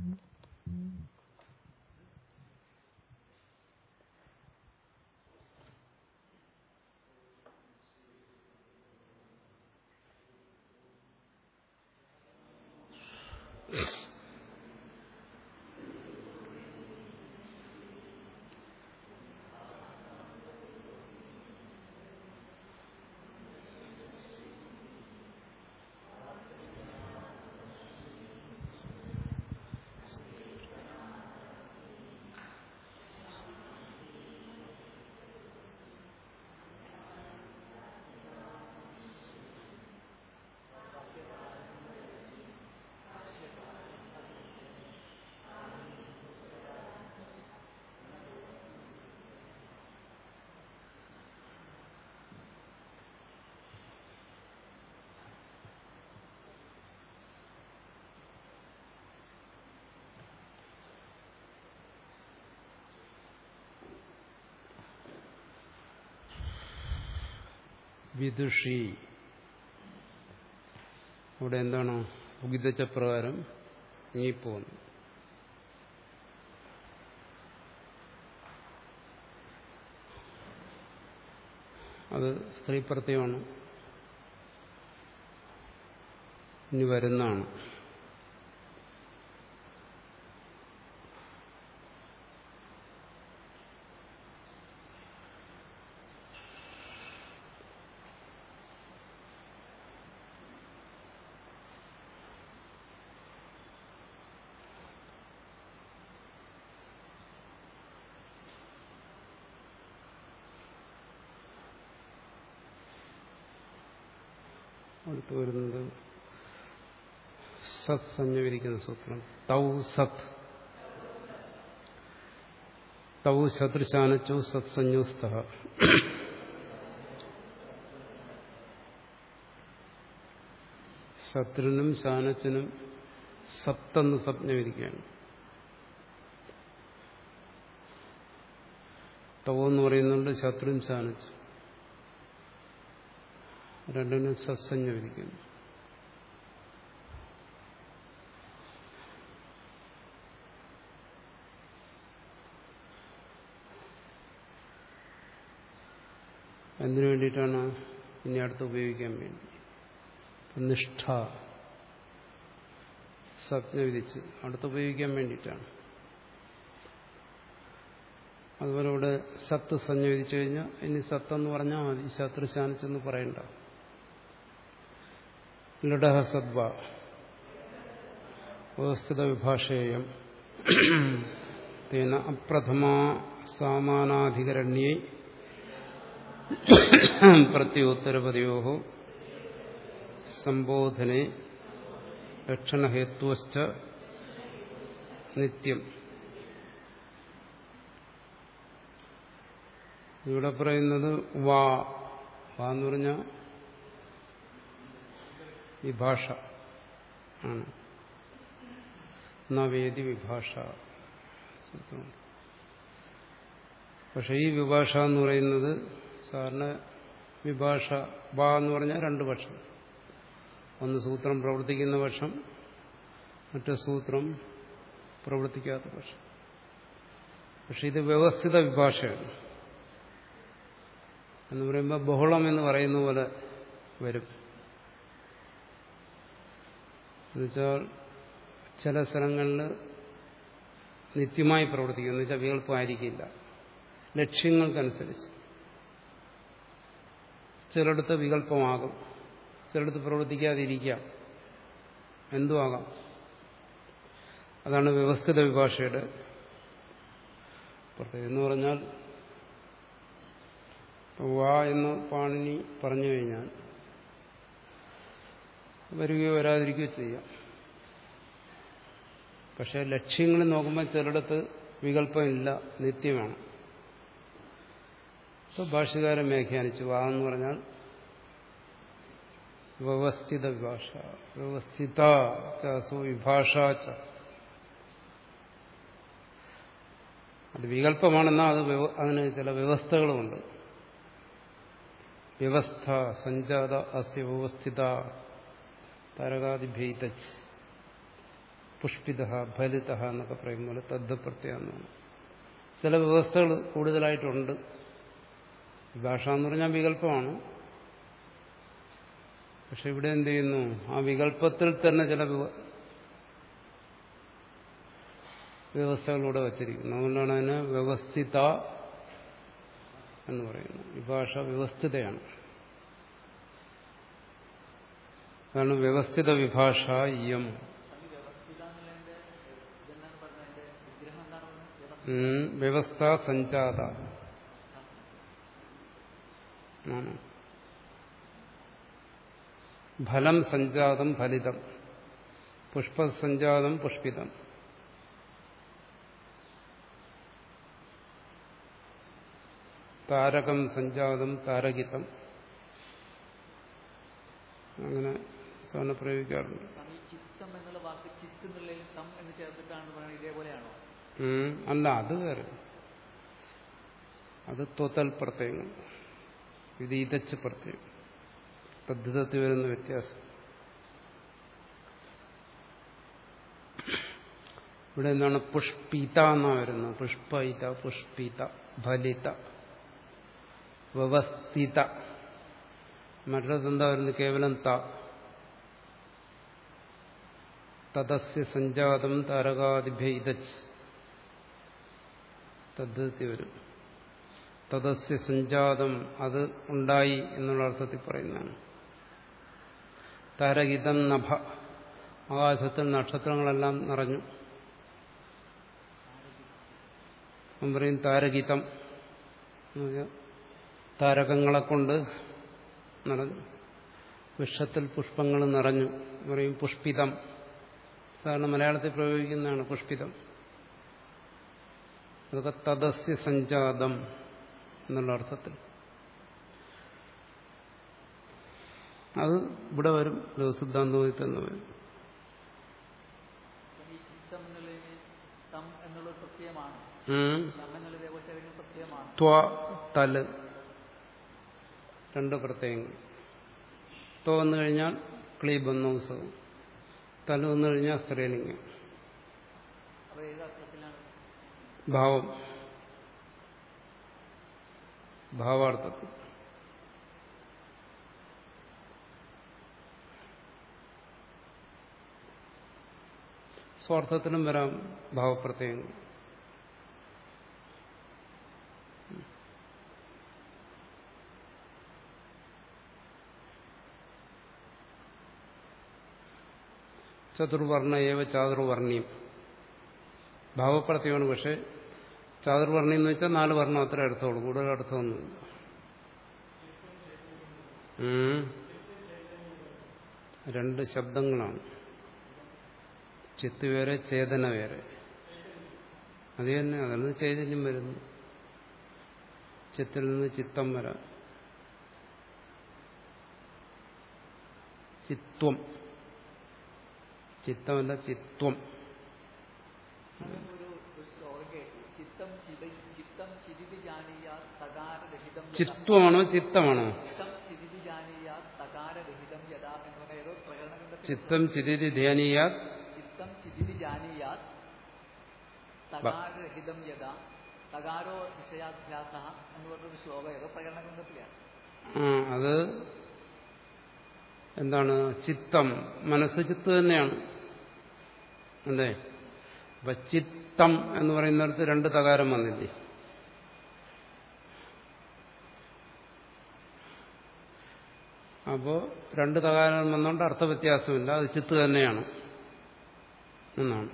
വിദുഷി ഇവിടെ എന്താണ് ഉഗിതച്ചപ്രകാരം നീങ്ങിപ്പോകുന്നു അത് സ്ത്രീ പ്രത്യയമാണ് ഇനി വരുന്നതാണ് അടുത്ത് വരുന്നത് സത് സംയോജിക്കുന്ന സൂത്രം തൗ സത് തൗ ശത്രുശാനച്ചു സത് സംയോസ്ത ശത്രുനും ശാനച്ചനും സത്തെന്ന് സംജ്ഞവിരിക്കുകയാണ് തൗ എന്ന് പറയുന്നുണ്ട് ശത്രുവും ശാനച്ചും രണ്ടിനും സത്സഞ്ജ വിരിക്കുന്നു എന്തിനു വേണ്ടിയിട്ടാണ് ഇനി അടുത്ത് ഉപയോഗിക്കാൻ വേണ്ടി നിഷ്ഠ സജ്ഞ വിധിച്ച് അടുത്ത് ഉപയോഗിക്കാൻ വേണ്ടിയിട്ടാണ് അതുപോലെ ഇവിടെ സത്ത് സഞ്ജ വിധിച്ചു കഴിഞ്ഞാൽ ഇനി സത്തെന്ന് പറഞ്ഞാൽ മതി ശത്രു ശാനിച്ചെന്ന് പറയണ്ട ലഡഹ സദ്വ വ്യവസ്ഥിത വിഭാഷേയം തേന അപ്രഥമ സാമാനാധികരണ്യേ പ്രത്യുത്തരപദയോ സംബോധനെ ലക്ഷണഹേത്വശ്ച നിത്യം ഇവിടെ പറയുന്നത് വാ വാ എന്ന് പറഞ്ഞാൽ വിഭാഷ ആണ് നവേദി വിഭാഷ സൂത്രമുണ്ട് പക്ഷെ ഈ വിഭാഷ എന്ന് പറയുന്നത് സാറിന് വിഭാഷ വാ എന്ന് പറഞ്ഞാൽ രണ്ട് പക്ഷം ഒന്ന് സൂത്രം പ്രവർത്തിക്കുന്ന പക്ഷം മറ്റു സൂത്രം പ്രവർത്തിക്കാത്ത പക്ഷം പക്ഷെ ഇത് വ്യവസ്ഥിത വിഭാഷയാണ് എന്ന് പറയുമ്പോൾ ബഹുളം എന്ന് പറയുന്ന പോലെ വരും എന്നുവെച്ചാൽ ചില സ്ഥലങ്ങളിൽ നിത്യമായി പ്രവർത്തിക്കും എന്ന് വെച്ചാൽ വികല്പമായിരിക്കില്ല ലക്ഷ്യങ്ങൾക്കനുസരിച്ച് ചിലയിടത്ത് വികല്പമാകും ചിലയിടത്ത് പ്രവർത്തിക്കാതിരിക്കാം എന്തുമാകാം അതാണ് വ്യവസ്ഥിത വിഭാഷയുടെ പ്രത്യേകത എന്ന് പറഞ്ഞാൽ വാ എന്ന് പാണിനി പറഞ്ഞു കഴിഞ്ഞാൽ വരികയോ വരാതിരിക്കുകയോ ചെയ്യാം പക്ഷെ ലക്ഷ്യങ്ങൾ നോക്കുമ്പോൾ ചിലയിടത്ത് വികല്പമില്ല നിത്യമാണ് ഇപ്പൊ ഭാഷകാരൻ വ്യാഖ്യാനിച്ചു വാ എന്ന് പറഞ്ഞാൽ വ്യവസ്ഥിത വിഭാഷ വ്യവസ്ഥിത സു വിഭാഷ ച അത് വികല്പമാണെന്നാൽ അത് അതിന് ചില വ്യവസ്ഥകളുമുണ്ട് വ്യവസ്ഥ സഞ്ജാത അസ്യ വ്യവസ്ഥിത തരകാതിഭ്യതച്ച് പുഷ്പിത ഫലിത എന്നൊക്കെ പറയും പോലെ തദ്ധ പ്രത്യേകം ചില വ്യവസ്ഥകൾ കൂടുതലായിട്ടുണ്ട് ഭാഷ എന്ന് പറഞ്ഞാൽ വികല്പമാണ് പക്ഷെ ഇവിടെ എന്ത് ചെയ്യുന്നു ആ വികല്പത്തിൽ തന്നെ ചില വ്യവസ്ഥകളിലൂടെ വച്ചിരിക്കുന്നു അതുകൊണ്ടാണ് അതിന് വ്യവസ്ഥിത എന്ന് പറയുന്നത് ഈ ഭാഷ വ്യവസ്ഥിതയാണ് അതാണ് വ്യവസ്ഥിത വിഭാഷ ഇയം വ്യവസ്ഥ സഞ്ജാത ആണ് ഫലം സഞ്ജാതം ഫലിതം പുഷ്പസഞ്ജാതം പുഷ്പിതം താരകം സഞ്ജാതം താരകിതം അങ്ങനെ സാധനം പ്രയോഗിക്കാറുണ്ട് ചിത്തം എന്നുള്ള വാക്ക് ചിത്ത് എന്നുള്ളതിൽ തം എന്ന് ചേർത്തിട്ടാണ് പറയുന്നത് ഇതേപോലെയാണോ അല്ല അത് വേറെ അത് തൊത്തൽ പ്രത്യയങ്ങൾ ഇത് ഇതച്ച് പ്രത്യയം തദ്ധിതത്തിൽ വരുന്ന വ്യത്യാസം ഇവിടെ എന്താണ് പുഷ്പിത എന്നാ വരുന്നത് പുഷ്പയിത പുഷ്പിത ഫലിത വ്യവസ്ഥിത മറ്റത് എന്താ വരുന്നത് കേവലം ത തദസ്യ സഞ്ജാതം താരകാദിഭ്യതച്ച് തദ്ധിതത്തിൽ വരും തദസ്യ സഞ്ജാതം അത് ഉണ്ടായി എന്നുള്ള അർത്ഥത്തിൽ പറയുന്നതാണ് താരഗീതം നഭ ആകാശത്തിൽ നക്ഷത്രങ്ങളെല്ലാം നിറഞ്ഞു അവൻ പറയും താരഗീതം താരകങ്ങളെ കൊണ്ട് നിറഞ്ഞു വിഷത്തിൽ പുഷ്പങ്ങൾ നിറഞ്ഞു പറയും പുഷ്പിതം സാധാരണ മലയാളത്തിൽ പ്രയോഗിക്കുന്നതാണ് പുഷ്പിതം അതൊക്കെ തദസ്യ സഞ്ജാതം എന്നുള്ള അർത്ഥത്തിൽ അത് ഇവിടെ വരും സിദ്ധാന്തത്തിൽ തന്നെ വരും ഈ ചിത്തം എന്നുള്ളതിന് തം എന്നുള്ള പ്രത്യയമാണ് ഉം. തം എന്നുള്ള ഇതേപോലെ ചെറിയ പ്രത്യയമാണ് ത്വ തല് രണ്ട് പ്രത്യയങ്ങൾ ത്വ വന്നു കഴിഞ്ഞാൽ ക്ലീബന്നൗസവും തല് വന്നു കഴിഞ്ഞാൽ സ്ത്രീലിംഗം അപ്പൊ ഏത് അർത്ഥത്തിലാണ് ഭാവം ഭാവാർത്ഥത്തിൽ സ്വാർത്ഥത്തിലും വരാം ഭാവപ്രത്യയങ്ങൾ ചതുർവർണ്ണ ഏവ ചാതുർവർണ്ണിയും ഭാവപ്രത്യമാണ് പക്ഷെ ചാതുർവർണ്ണി എന്ന് വെച്ചാൽ നാല് വർണ്ണം അത്ര അർത്ഥമുള്ളൂ കൂടുതൽ അർത്ഥമൊന്നുമില്ല ഉം. രണ്ട് ശബ്ദങ്ങളാണ് ചിത്ത് വേറെ ചേതന വേറെ അത് തന്നെ അതിൽ നിന്ന് ചൈതന്യം വരുന്നു ചിത്തിൽ നിന്ന് ചിത്തം വരാം ചിത്വം ചിത്തമല്ല ചിത്വം ഒരു ഒരു ശ്ലോകം കേട്ടു ചിത്തം ചിത ചിത്തം ചിരിതി ജാനീയ തകാരരഹിതം യഥാ. ചിത്വമാണോ ചിത്തമാണോ ചിത്തം ചിരിതി ജാനീയ തകാരരഹിതം യഥാ എന്ന് പറഞ്ഞ ഏതോ പ്രകടനഗ്രന്ഥത്തിൽ ചിത്തം ചിതിരി ധ്യാനീയാ ചിത്തം ചിരിതി ജാനീയ തകാരരഹിതം യഥാ തകാരോ വിഷയാഭ്യാസ എന്ന് പറഞ്ഞൊരു ശ്ലോകം ഏതോ പ്രകടനഗ്രന്ഥത്തിലാണ് ആ അത് എന്താണ് ചിത്തം മനസ്സ് ചിത്ത് തന്നെയാണ് അല്ലേ അപ്പൊ ചിത്തം എന്ന് പറയുന്നിടത്ത് രണ്ട് തകാരം വന്നില്ലേ അപ്പോ രണ്ട് തകാരം വന്നുകൊണ്ട് അർത്ഥവ്യത്യാസമില്ല അത് ചിത്ത് തന്നെയാണ് എന്നാണ്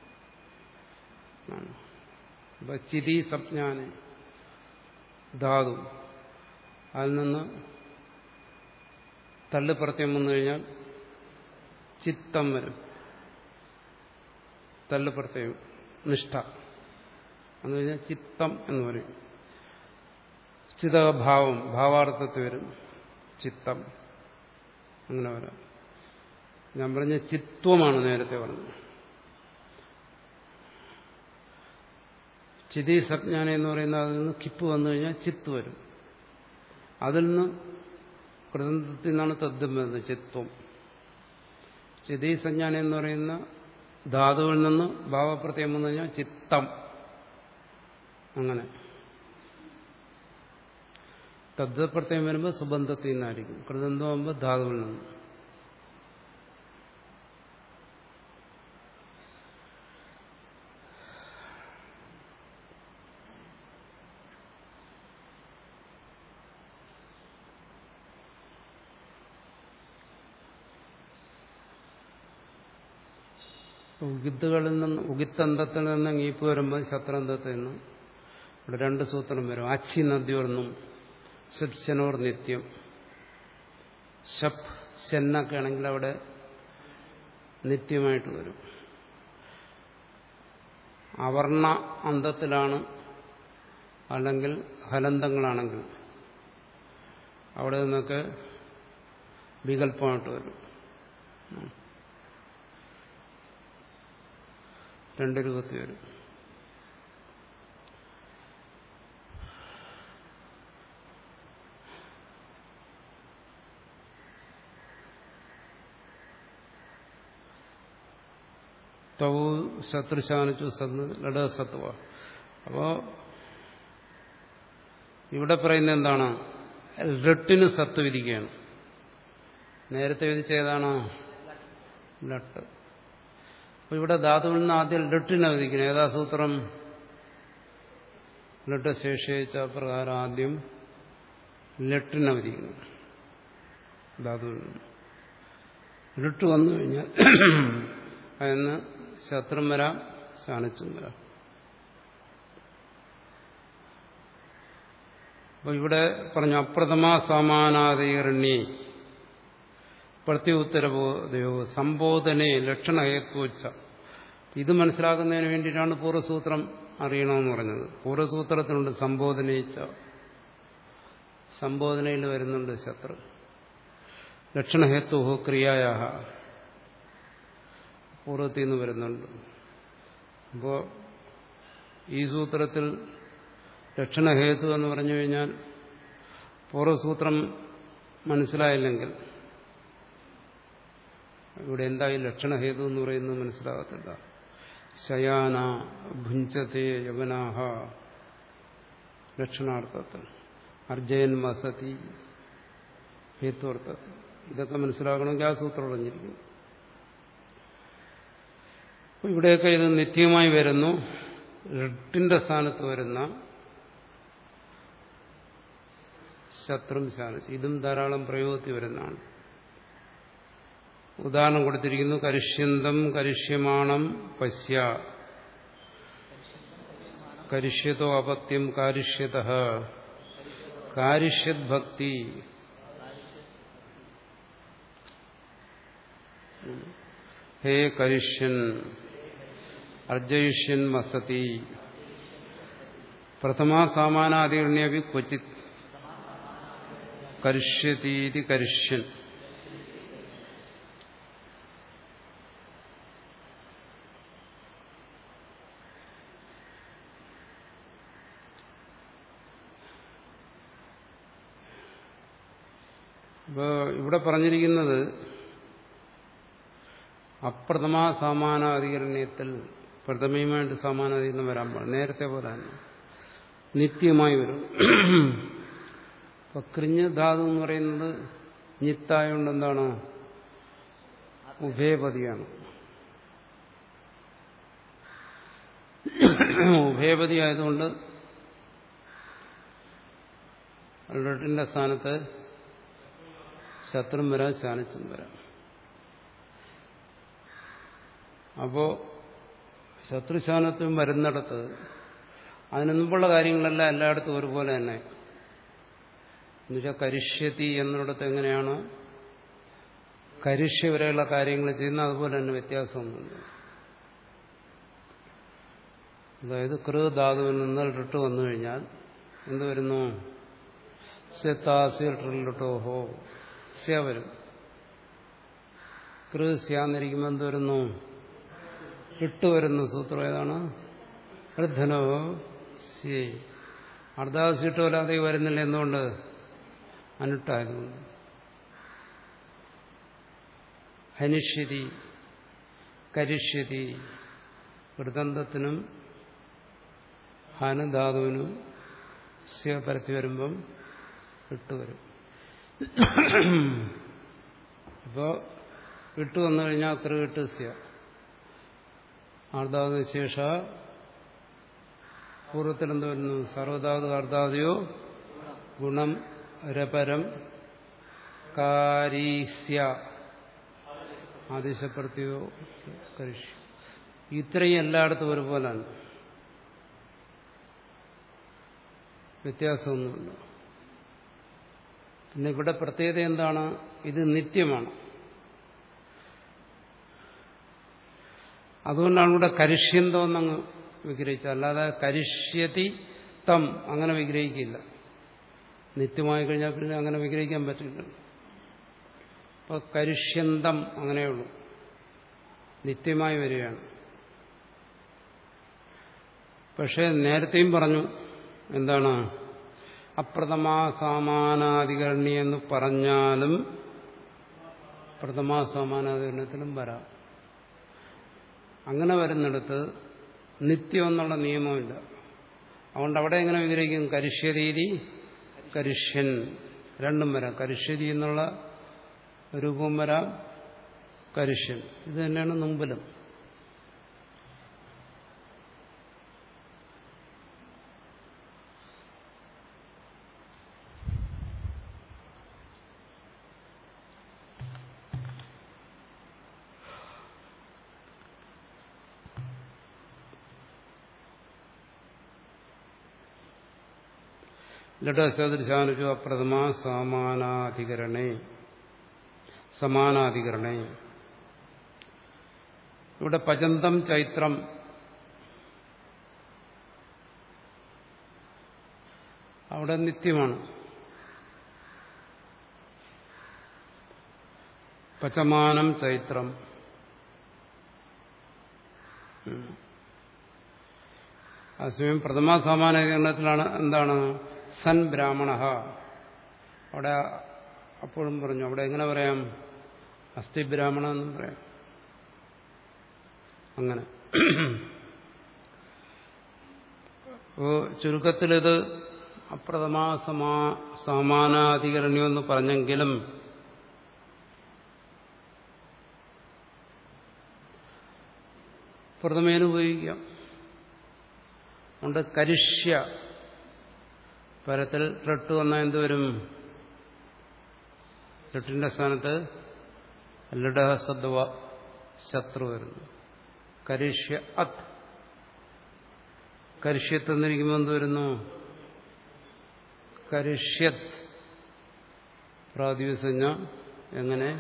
ആണ്. അപ്പൊ ചിരി സംജ്ഞാന് ധാതു അതിൽ നിന്ന് തള്ളു പ്രത്യം വന്നു കഴിഞ്ഞാൽ ചിത്തം വരും തള്ളു പ്രത്യം നിഷ്ഠ എന്ന് കഴിഞ്ഞാൽ ചിത്തം എന്ന് പറയും ചിതഭാവം ഭാവാർത്ഥത്തിൽ വരും ചിത്തം അങ്ങനെ വരാം ഞാൻ പറഞ്ഞ ചിത്വമാണ് നേരത്തെ പറഞ്ഞത് ചിതി സജ്ഞാന എന്ന് പറയുന്ന അതിൽ നിന്ന് കിപ്പ് വന്നു കഴിഞ്ഞാൽ ചിത്ത് വരും അതിൽ നിന്ന് കൃതത്തിൽ നിന്നാണ് തദ്ദം വരുന്നത് ചിത്വം ചിതി സഞ്ജാനം എന്ന് പറയുന്ന ധാതുവിൽ നിന്ന് ഭാവപ്രത്യം വന്നു കഴിഞ്ഞാൽ ചിത്തം അങ്ങനെ തദ്പ്രത്യം വരുമ്പോൾ സുബന്ധത്തിൽ നിന്നായിരിക്കും കൃതന്തമാകുമ്പോൾ ധാതുവിൽ നിന്ന് ഉഗിത്തുകളിൽ നിന്ന് ഉഗിത്തന്തത്തിൽ നിന്ന് ഈപ്പ് വരുമ്പോൾ ശത്രന്തത്തിൽ നിന്ന് ഇവിടെ രണ്ട് സൂത്രം വരും അച്ചി നദ്യോർന്നും ശനോർ നിത്യം ഷപ് ശെന്നൊക്കെ ആണെങ്കിൽ അവിടെ നിത്യമായിട്ട് വരും അവർണ അന്തത്തിലാണ് അല്ലെങ്കിൽ ഹലന്തങ്ങളാണെങ്കിൽ അവിടെ നിന്നൊക്കെ വികല്പമായിട്ട് വരും രണ്ട് രൂപത്തിൽ വരും തവു ശത്രുശാനിച്ചു സന്ന് ലഡസത്വ അപ്പോ ഇവിടെ പറയുന്നത് എന്താണ് ലട്ടിന് സത്ത് വിധിക്കുകയാണ് നേരത്തെ വിധിച്ച ഏതാണ് ലട്ട് അപ്പൊ ഇവിടെ ധാതുവിൽ നിന്ന് ആദ്യം ലട്ടിനെ വിധിക്കണം ഏതാ സൂത്രം ലട്ട് ശേഷിച്ച പ്രകാരം ആദ്യം ലട്ടിനെ വിധിക്കണം ധാതുവിൽ നിന്ന് ലട്ട് വന്നു കഴിഞ്ഞാൽ അതിന് ശത്രും വരാം ശാണിച്ചും വരാം അപ്പൊ ഇവിടെ പറഞ്ഞു അപ്രഥമ സമാനാദീർണി പ്രത്യുത്തരബോധയോ സംബോധനെ ലക്ഷണഹേത്വച്ച ഇത് മനസ്സിലാക്കുന്നതിന് വേണ്ടിയിട്ടാണ് പൂർവ്വസൂത്രം അറിയണമെന്ന് പറഞ്ഞത് പൂർവ്വസൂത്രത്തിനുണ്ട് സംബോധനയിച്ച സംബോധനയിൽ വരുന്നുണ്ട് ശത്രു ലക്ഷണഹേത്വ ക്രിയായ പൂർവ്വത്തിൽ നിന്ന് വരുന്നുണ്ട് അപ്പോൾ ഈ സൂത്രത്തിൽ ലക്ഷണഹേതു എന്ന് പറഞ്ഞു കഴിഞ്ഞാൽ പൂർവ്വസൂത്രം മനസ്സിലായില്ലെങ്കിൽ ഇവിടെ എന്തായി ലക്ഷണഹേതു എന്ന് പറയുന്നത് മനസ്സിലാകത്തില്ല ശയാന ഭുഞ്ചത്തെ യവനാഹ ലക്ഷണാർത്ഥത്തിൽ അർജയൻ വസതി ഹേത്വർത്ഥത്തിൽ ഇതൊക്കെ മനസ്സിലാക്കണമെങ്കിൽ ആ സൂത്രം അറിഞ്ഞിരിക്കും ഇവിടെയൊക്കെ ഇത് നിത്യമായി വരുന്നു ഋട്ടിന്റെ സ്ഥാനത്ത് വരുന്ന ശത്രും ശാനസ് ഇതും ധാരാളം പ്രയോഗത്തിൽ വരുന്നതാണ് ഉദാഹരണം കൊടുത്തിരിക്കുന്നു കരിഷ്യന്തം കരിഷ്യമാണം പശ്യ കരിഷ്യതോ അപത്യം കാരിഷ്യത കാരിഷ്യത് ഭക്തി ഹേ കരിഷ്യൻ അർജയുഷ്യൻ വസതി പ്രഥമാ സാമാനാധികണ്യപി ക്വചിത് കരിഷ്യതീതി കരിഷ്യൻ ഇപ്പോൾ ഇവിടെ പറഞ്ഞിരിക്കുന്നത് അപ്രഥമാ സമാനാധികരണത്തിൽ പ്രഥമയുമായിട്ട് സമാനാധികരണം വരാൻ പാടില്ല നേരത്തെ പോലെ തന്നെ നിത്യമായി വരും ഇപ്പൊ കൃഞ്ഞ ധാതു എന്ന് പറയുന്നത് നിത്തായോണ്ട് എന്താണ് ഉഭയപതിയാണ് ഉഭയപതി ആയതുകൊണ്ട് അല്ലട്ടിന്റെ സ്ഥാനത്ത് ശത്രും വരാം ശാനിച്ചും വരാം അപ്പോ ശത്രുശാനത്വം വരുന്നിടത്ത് അതിനു മുമ്പുള്ള കാര്യങ്ങളെല്ലാം എല്ലായിടത്തും ഒരുപോലെ തന്നെ എന്നുവെച്ചാൽ കരിഷ്യത്തി എന്നിടത്ത് എങ്ങനെയാണ് കരിഷ്യ വരെയുള്ള കാര്യങ്ങൾ ചെയ്യുന്ന അതുപോലെ തന്നെ വ്യത്യാസമൊന്നുമില്ല അതായത് കൃ ധാതുവിൽ നിന്ന് റിട്ട് വന്നു കഴിഞ്ഞാൽ എന്ത് വരുന്നു സെത്താസിട്ടോഹോ സ്യ വരും കൃ സ്യാന്നിരിക്കുമ്പോൾ എന്ത് വരുന്നു ഇട്ട് വരുന്ന സൂത്രം ഏതാണ് വൃദ്ധനോ സി അർദ്ധാസിട്ടോ അല്ലാതെ വരുന്നില്ല എന്തുകൊണ്ട് അനുട്ടായതുകൊണ്ട് ഹനിഷ്യതി കരിഷ്യതി വൃതന്തത്തിനും ഹാനുധാതുവിനും സ്യ പരത്തി വരുമ്പം ഇട്ട് വരും അപ്പോൾ ഇട്ട് വന്നു കഴിഞ്ഞാൽ കൃ ഇട്ട് സ്യ ആർദാതു ശേഷ പൂർവ്വത്തിൽ എന്ത് വരുന്നു സർവധാതു അർദ്ധാദിയോ ഗുണം രപരം കാരീസ്യ ആദേശപ്രത്യോ കരിഷ്യ ഇത്രയും എല്ലായിടത്തും ഒരുപോലാണ് വ്യത്യാസമൊന്നുമില്ല പിന്നെ ഇവിടെ പ്രത്യേകത എന്താണ് ഇത് നിത്യമാണ് അതുകൊണ്ടാണ് ഇവിടെ കരിഷ്യന്തം എന്നങ്ങ് വിഗ്രഹിച്ചത് അല്ലാതെ കരിഷ്യതി തം അങ്ങനെ വിഗ്രഹിക്കില്ല നിത്യമായി കഴിഞ്ഞാൽ പിന്നെ അങ്ങനെ വിഗ്രഹിക്കാൻ പറ്റില്ല അപ്പൊ കരിഷ്യന്തം അങ്ങനെയുള്ളൂ നിത്യമായി വരികയാണ് പക്ഷെ നേരത്തെയും പറഞ്ഞു എന്താണ് അപ്രഥമാസമാനാധികരണി എന്ന് പറഞ്ഞാലും പ്രഥമാസമാനാധികരണത്തിലും വരാം അങ്ങനെ വരുന്നിടത്ത് നിത്യം എന്നുള്ള നിയമമില്ല അതുകൊണ്ട് അവിടെ എങ്ങനെ വിഗ്രഹിക്കും കരിഷ്യരീതി കരിഷ്യൻ രണ്ടും വരാം കരിഷ്യരി എന്നുള്ള രൂപം വരാം കരിഷ്യൻ ഇത് തന്നെയാണ് മുമ്പിലും ലഡസദൃശാനുജു അപ്രഥമ സമാനാധികരണേ സമാനാധികരണേ ഇവിടെ പചന്തം ചൈത്രം അവിടെ നിത്യമാണ് പചമാനം ചൈത്രം അസമയം പ്രഥമ സമാനാധികരണത്തിലാണ് എന്താണ് സൻ ബ്രാഹ്മണ അവിടെ അപ്പോഴും പറഞ്ഞു അവിടെ എങ്ങനെ പറയാം അസ്ഥി ബ്രാഹ്മണ എന്നും പറയാം അങ്ങനെ അപ്പോ ചുരുക്കത്തിലിത് അപ്രഥമാ സമാ സമാനാധികരണ്യം എന്ന് പറഞ്ഞെങ്കിലും പ്രഥമേന ഉപയോഗിക്കാം അതുകൊണ്ട് കരിഷ്യ പരത്തിൽ റെട്ട് വന്നാൽ എന്തുവരും റെട്ടിന്റെ സ്ഥാനത്ത് ലഡഹസദ്വ ശത്രു വരുന്നു കരിഷ്യ അത് കരിഷ്യത്ത് എന്നിരിക്കുമ്പോൾ എന്ത് വരുന്നു കരിഷ്യത് പ്രാതിസഞ്ജ എങ്ങനെ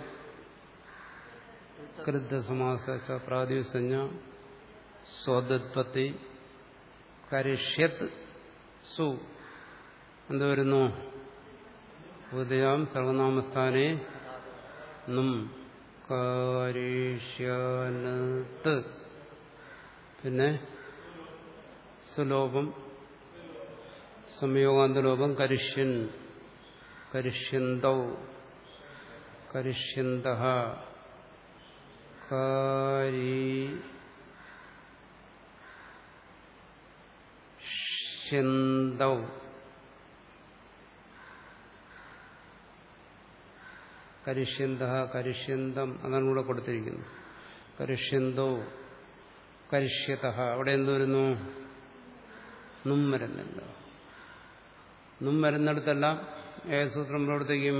കൃദ്ധസമാസ പ്രാതിസഞ്ജ സ്വദത്പത്തി കരിഷ്യത് സു എന്ത് വരുന്നു ഉദയാം സർവനാമസ്ഥാനെ നും കാരീഷ്യനത്ത് പിന്നെ സുലോഭം സംയോഗാന്തലോപം കരിഷ്യൻ കരിഷ്യന്തൗ കരിഷ്യന്ത കാരീഷ്യന്തൗ കരിഷ്യന്ത കരിഷ്യന്തം അതാണ് ഇവിടെ കൊടുത്തിരിക്കുന്നത് കരിഷ്യന്തോ കരിഷ്യത അവിടെ എന്ത് വരുന്നു നും വരുന്നില്ല നും വരുന്നിടത്തെല്ലാം ഏ സൂത്രം പ്രവർത്തിക്കും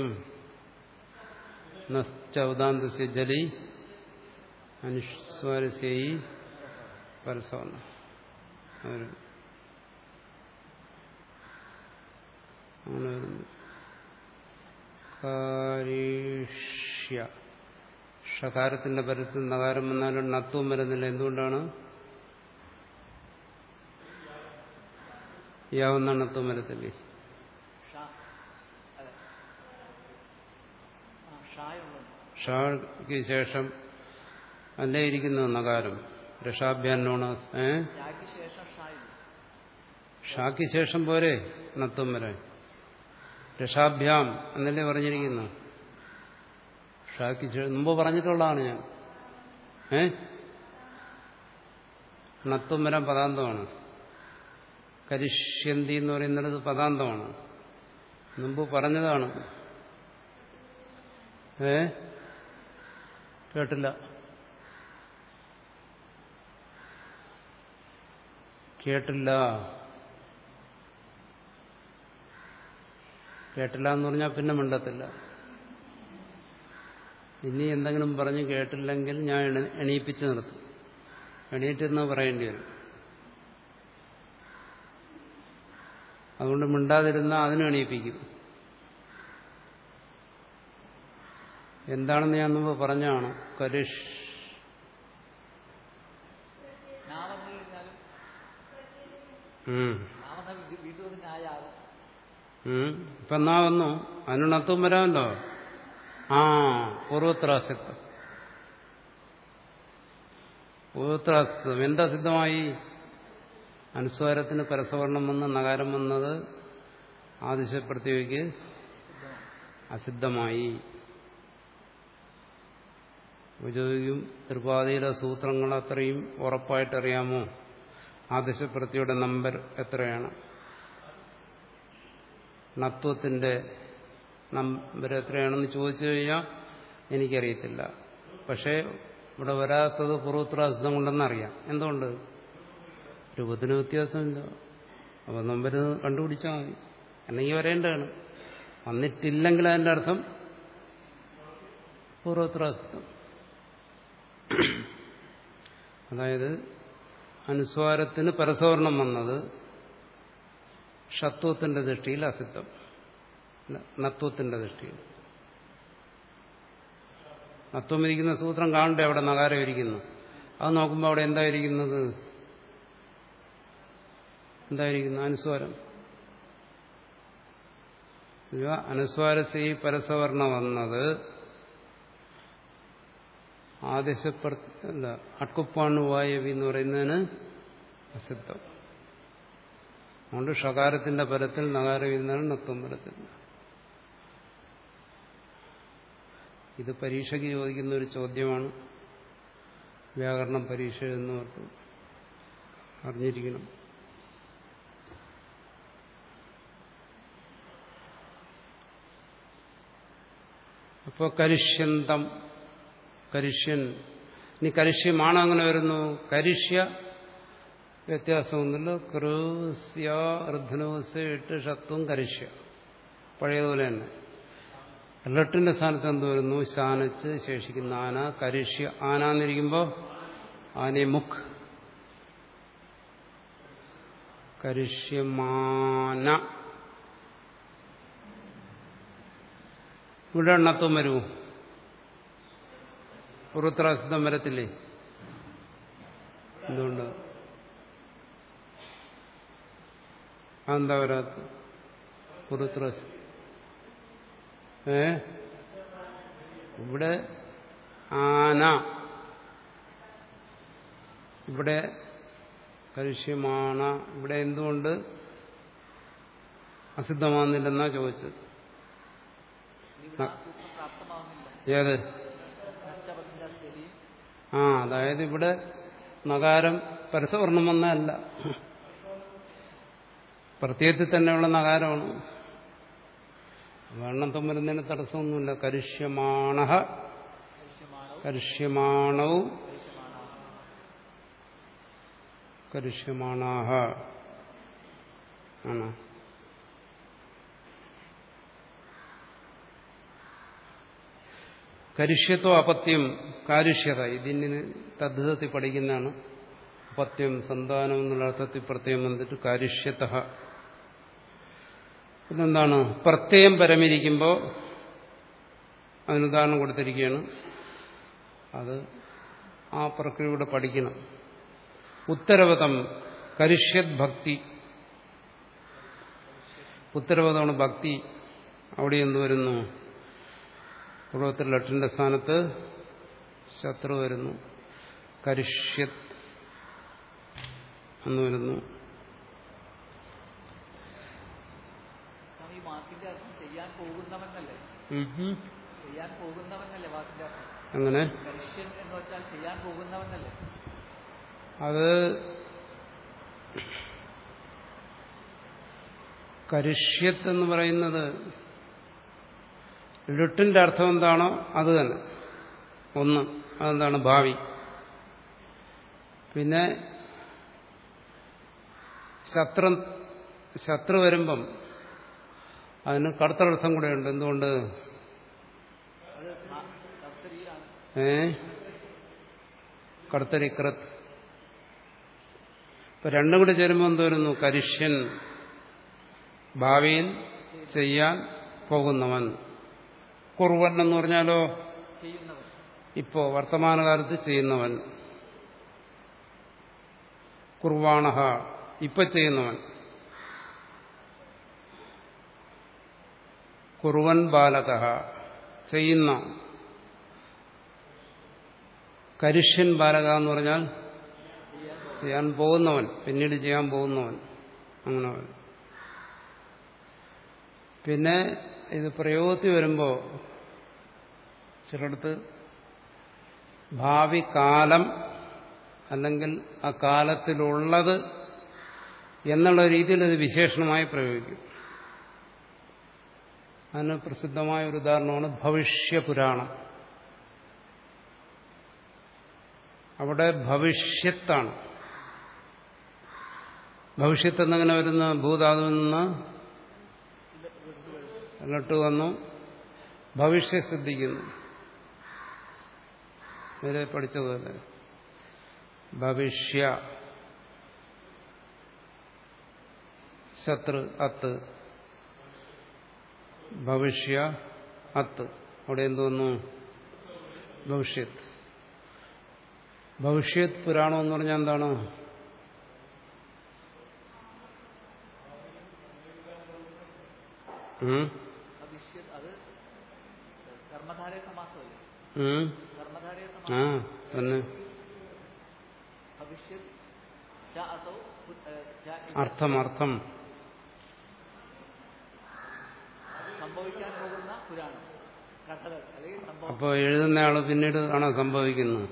ചൗദാന്തസ്യ ജലി അനുസ്വാരസ്യയി പരസവന അങ്ങനെ വരുന്നു കാരീഷ്യ ഷകാരത്തിന്റെ പരത്തിൽ നകാരം വന്നാലും നത്വം വരുന്നില്ല എന്തുകൊണ്ടാണ് യാവുന്ന നത്വം വരത്തില്ലേ ഷാ അതെ ആ ഷായുള്ളത് ഷാക്ക് ശേഷം അല്ലേ ഇരിക്കുന്നു നകാരം രക്ഷാഭ്യാനോണ ഏ യാക്ക് ശേഷം ഷായില്ല ഷാക്ക് ശേഷം പോരെ നത്വം വരാൻ രക്ഷാഭ്യാം എന്നല്ലേ പറഞ്ഞിരിക്കുന്നു ഷാക്ക് ശേഷം മുമ്പ് പറഞ്ഞിട്ടുള്ളതാണ് ഞാൻ ഏ ണത്വം വരാൻ പദാന്തമാണ് കരിഷ്യന്തി എന്ന് പറയുന്നത് പദാന്തമാണ് മുമ്പ് പറഞ്ഞതാണ് ഏ കേട്ടില്ല കേട്ടില്ല കേട്ടില്ല എന്ന് പറഞ്ഞാൽ പിന്നെ മിണ്ടത്തില്ല ഇനി എന്തെങ്കിലും പറഞ്ഞ് കേട്ടില്ലെങ്കിൽ ഞാൻ എണി- എണീപ്പിച്ച് നിർത്തും എണീറ്റെന്ന് പറയേണ്ടി വരും അതുകൊണ്ട് മിണ്ടാതിരുന്ന അതിനും എണീപ്പിക്കും എന്താണെന്ന് ഞാൻ മുമ്പ് പറഞ്ഞാണ് കരിഷ് ഞാൻ വന്നു കഴിഞ്ഞാലും ഉം. ഞാൻ വന്നാൽ വീ- വീണ്ടും ഒരു ന്യായാകും ഉം. ഇപ്പൊ എന്നാ വന്നു അതിനുണത്തും വരാമല്ലോ ആ പൂർവത്രാസിത്വം പൂർവത്രാസിത്വം എന്താ സിദ്ധമായി അനുസ്വാരത്തിന് പരസവർണം വന്ന് നഗാരം വന്നത് ആദിശപ്രത്യേകിക്ക് അസിദ്ധമായി ഉപയോഗിക്കും ത്രിപാതിയിലെ സൂത്രങ്ങൾ അത്രയും ഉറപ്പായിട്ടറിയാമോ ആദിശപ്രത്യയുടെ നമ്പർ എത്രയാണ് നത്വത്തിന്റെ നമ്പർ എത്രയാണെന്ന് ചോദിച്ചു കഴിഞ്ഞാൽ എനിക്കറിയത്തില്ല പക്ഷേ ഇവിടെ വരാത്തത് പൂർവത്രാസിദ്ധം കൊണ്ടെന്നറിയാം എന്തുകൊണ്ട് രൂപത്തിന് വ്യത്യാസമില്ല അപ്പോൾ നമ്പർ കണ്ടുപിടിച്ചാൽ മതി അല്ലെങ്കിൽ വരേണ്ടതാണ് വന്നിട്ടില്ലെങ്കിൽ അതിൻ്റെ അർത്ഥം പൂർവത്രാസിദ്ധം അതായത് അനുസ്വാരത്തിന് പരസവർണം വന്നത് ഷത്വത്തിന്റെ ദൃഷ്ടിയിൽ അസിദ്ധം ന- നത്വത്തിന്റെ ദൃഷ്ടിയിൽ നത്വം ഇരിക്കുന്ന സൂത്രം കാണണ്ടേ അവിടെ നഗാരം ഇരിക്കുന്നു അത് നോക്കുമ്പോൾ അവിടെ എന്തായിരിക്കുന്നത് എന്തായിരിക്കുന്നു അനുസ്വാരം ഇവ അനുസ്വാരസി പരസവർണ വന്നത് ആദേശപ്ര അല്ല അട്കുപ്പാണ് വായവി എന്ന് പറയുന്നതിന് അസിദ്ധം അതുകൊണ്ട് ഷകാരത്തിന്റെ പരത്തിൽ നഗാരം ഇരുന്നാണ് നത്വം പരത്തിൽ ഇത് പരീക്ഷയ്ക്ക് ചോദിക്കുന്ന ഒരു ചോദ്യമാണ് വ്യാകരണം പരീക്ഷ എഴുതുന്നവർക്ക് അറിഞ്ഞിരിക്കണം അപ്പോൾ കരിഷ്യന്തം കരിഷ്യൻ ഇനി കരിഷ്യമാണ് അങ്ങനെ വരുന്നു കരിഷ്യ വ്യത്യാസമൊന്നുമില്ല ക്രൂസ്യ ഋദ്ധനോസ് ഇട്ട് ഷത്വം കരിഷ്യ പഴയതുപോലെ തന്നെ ലട്ടിന്റെ സ്ഥാനത്ത് എന്ത് വരുന്നു ശാനച്ച് ശേഷിക്കുന്ന ആന കരിഷ്യ ആന എന്നിരിക്കുമ്പോൾ ആനയെ മുഖ് കരിഷ്യമാന ഇവിടെ എണ്ണത്വം വരുമോ പൂർവത്രാസിദ്ധം വരത്തില്ലേ എന്തുകൊണ്ട് അതെന്താ വരാത്ത പൂർവത്രാസി ഏ ഇവിടെ ആന ഇവിടെ കരിഷ്യമാണ് ഇവിടെ എന്തുകൊണ്ട് അസിദ്ധമാകുന്നില്ലെന്നാ ചോദിച്ചത് ഇവിടെ ആ സൂത്രം പ്രാപ്തമാവുന്നില്ല ഏത് നഷ്ടപത്തിന്റെ സ്ഥിതി ആ അതായത് ഇവിടെ നഗാരം പരസവർണം വന്നതല്ല പ്രത്യയത്തിൽ തന്നെയുള്ള നഗാരമാണ് വർണ്ണത്വം വരുന്നതിന് തടസ്സമൊന്നുമില്ല കരിഷ്യമാണ ദൃശ്യമാണോ കരിഷ്യമാണവും ദൃശ്യമാണോ കരിഷ്യമാണാഹ ആണ് കരിഷ്യത്വം അപത്യം കാരുഷ്യത ഇതിന് തദ്ധിതത്തിൽ പഠിക്കുന്നതാണ് അപത്യം സന്താനം എന്നുള്ള അർത്ഥത്തിൽ പ്രത്യയം വന്നിട്ട് കാരുഷ്യത ഇതെന്താണ് പ്രത്യയം പരമിരിക്കുമ്പോൾ അതിനുദാഹരണം കൊടുത്തിരിക്കുകയാണ് അത് ആ പ്രക്രിയയുടെ പഠിക്കണം ഉത്തരവതം കരിഷ്യത് ഭക്തി ഉത്തരവതമാണ് ഭക്തി അവിടെ എന്ത് വരുന്നു പൂർവത്തിൽ ലട്ടിന്റെ സ്ഥാനത്ത് ശത്രു വരുന്നു കരിഷ്യത് എന്ന് വരുന്നു സ്വാമി ഈ വാക്കിന്റെ അർത്ഥം ചെയ്യാൻ പോകുന്നവനല്ലേ ഉം. ചെയ്യാൻ പോകുന്നവനല്ലേ വാക്കിന്റെ അർത്ഥം അങ്ങനെ ദർശ്യൻ എന്ന് വെച്ചാൽ ചെയ്യാൻ പോകുന്നവനല്ലേ അത് കരിഷ്യത്ത് എന്ന് പറയുന്നത് ലുട്ടിന്റെ അർത്ഥം എന്താണോ അത് തന്നെ ഒന്ന് അതെന്താണ് ഭാവി പിന്നെ ശത്രു ശത്രു വരുമ്പം അതിന് കടുത്തൊരർത്ഥം കൂടെയുണ്ട് എന്തുകൊണ്ട് അത് ധ- തസ്സരിയാണ് ഏ കടുത്തരിക്രത്ത് ഇപ്പൊ രണ്ടും കൂടി ചേരുമ്പോൾ എന്ത് വരുന്നു കരിഷ്യൻ ഭാവിയിൽ ചെയ്യാൻ പോകുന്നവൻ കുറുവൻ എന്ന് പറഞ്ഞാലോ ചെയ്യുന്നവർ ഇപ്പോ വർത്തമാനകാലത്ത് ചെയ്യുന്നവൻ കുർവാണഹ ഇപ്പൊ ചെയ്യുന്നവൻ കുറുവൻ ബാലക ചെയ്യുന്ന കരിഷ്യൻ ബാലക എന്ന് പറഞ്ഞാൽ ചെയ്യാൻ പോകുന്നവൻ പിന്നീട് ചെയ്യാൻ പോകുന്നവൻ അങ്ങനെ വരും പിന്നെ ഇത് പ്രയോഗത്തിൽ വരുമ്പോൾ ചിലടത്ത് ഭാവി കാലം അല്ലെങ്കിൽ ആ കാലത്തിലുള്ളത് എന്നുള്ള രീതിയിൽ അത് വിശേഷണമായി പ്രയോഗിക്കും അതിന് പ്രസിദ്ധമായ ഒരു ഉദാഹരണമാണ് ഭവിഷ്യപുരാണം അവിടെ ഭവിഷ്യത്താണ് ഭവിഷ്യത്ത് എന്നങ്ങനെ വരുന്ന ഭൂധാതുവിൽ നിന്ന് എന്നിട്ട് വന്നു ഭവിഷ്യ സിദ്ധിക്കുന്നു നേരെ പഠിച്ചതുപോലെ ഭവിഷ്യ ശത്രു അത്ത് ഭവിഷ്യ അത്ത് അവിടെ എന്തോന്നു ഭവിഷ്യത് ഭവിഷ്യത് പുരാണം എന്ന് പറഞ്ഞാൽ എന്താണ് ഉം? ഭവിഷ്യത് അത് കർമ്മധാരയ സമാസമല്ലേ ഉം? കർമ്മധാരയ ആ സമാസം തന്നെ ഭവിഷ്യത് ച അസൗ പു- ഏ, ച ഇവ അർത്ഥം അർത്ഥം സംഭവിക്കാൻ പോകുന്ന പുരാണം കഥകൾ അല്ലെങ്കിൽ സംഭവം അപ്പോൾ എഴുതുന്നയാള് പിന്നീട് ആണ് സംഭവിക്കുന്നത്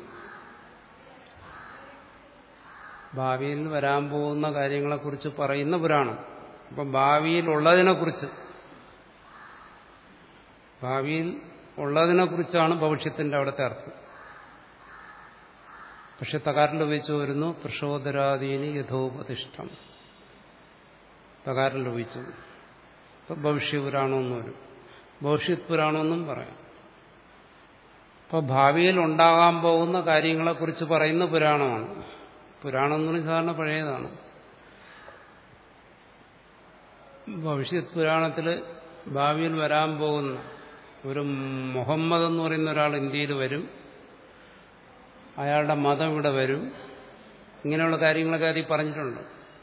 ഭാവിയിൽ വരാൻ പോകുന്ന കാര്യങ്ങളെക്കുറിച്ച് പറയുന്ന പുരാണം അപ്പം ഭാവിയിൽ ഉള്ളതിനെക്കുറിച്ച് ഭാവിയിൽ ഉള്ളതിനെക്കുറിച്ചാണ് ഭവിഷ്യത്തിന്റെ അവിടുത്തെ അർത്ഥം പക്ഷെ തകാരിൽ ഉപയോഗിച്ചു വരുന്നു പ്രക്ഷോദരാദീനി യഥോപതിഷ്ഠം തകാരിൽ ഉപയോഗിച്ചു ഇപ്പൊ ഭവിഷ്യപുരാണമെന്ന് വരും ഭവിഷ്യത് പുരാണമെന്നും പറയാം ഇപ്പൊ ഭാവിയിൽ ഉണ്ടാകാൻ പോകുന്ന കാര്യങ്ങളെക്കുറിച്ച് പറയുന്ന പുരാണമാണ് പുരാണം എന്ന് പറഞ്ഞാൽ സാധാരണ പഴയതാണ് ഭവിഷ്യത് പുരാണത്തിൽ ഭാവിയിൽ വരാൻ പോകുന്ന ഒരു മുഹമ്മദ് എന്ന് പറയുന്ന ഒരാൾ ഇന്ത്യയിൽ വരും അയാളുടെ മതം ഇവിടെ വരും ഇങ്ങനെയുള്ള കാര്യങ്ങളൊക്കെ അതിൽ പറഞ്ഞിട്ടുണ്ട്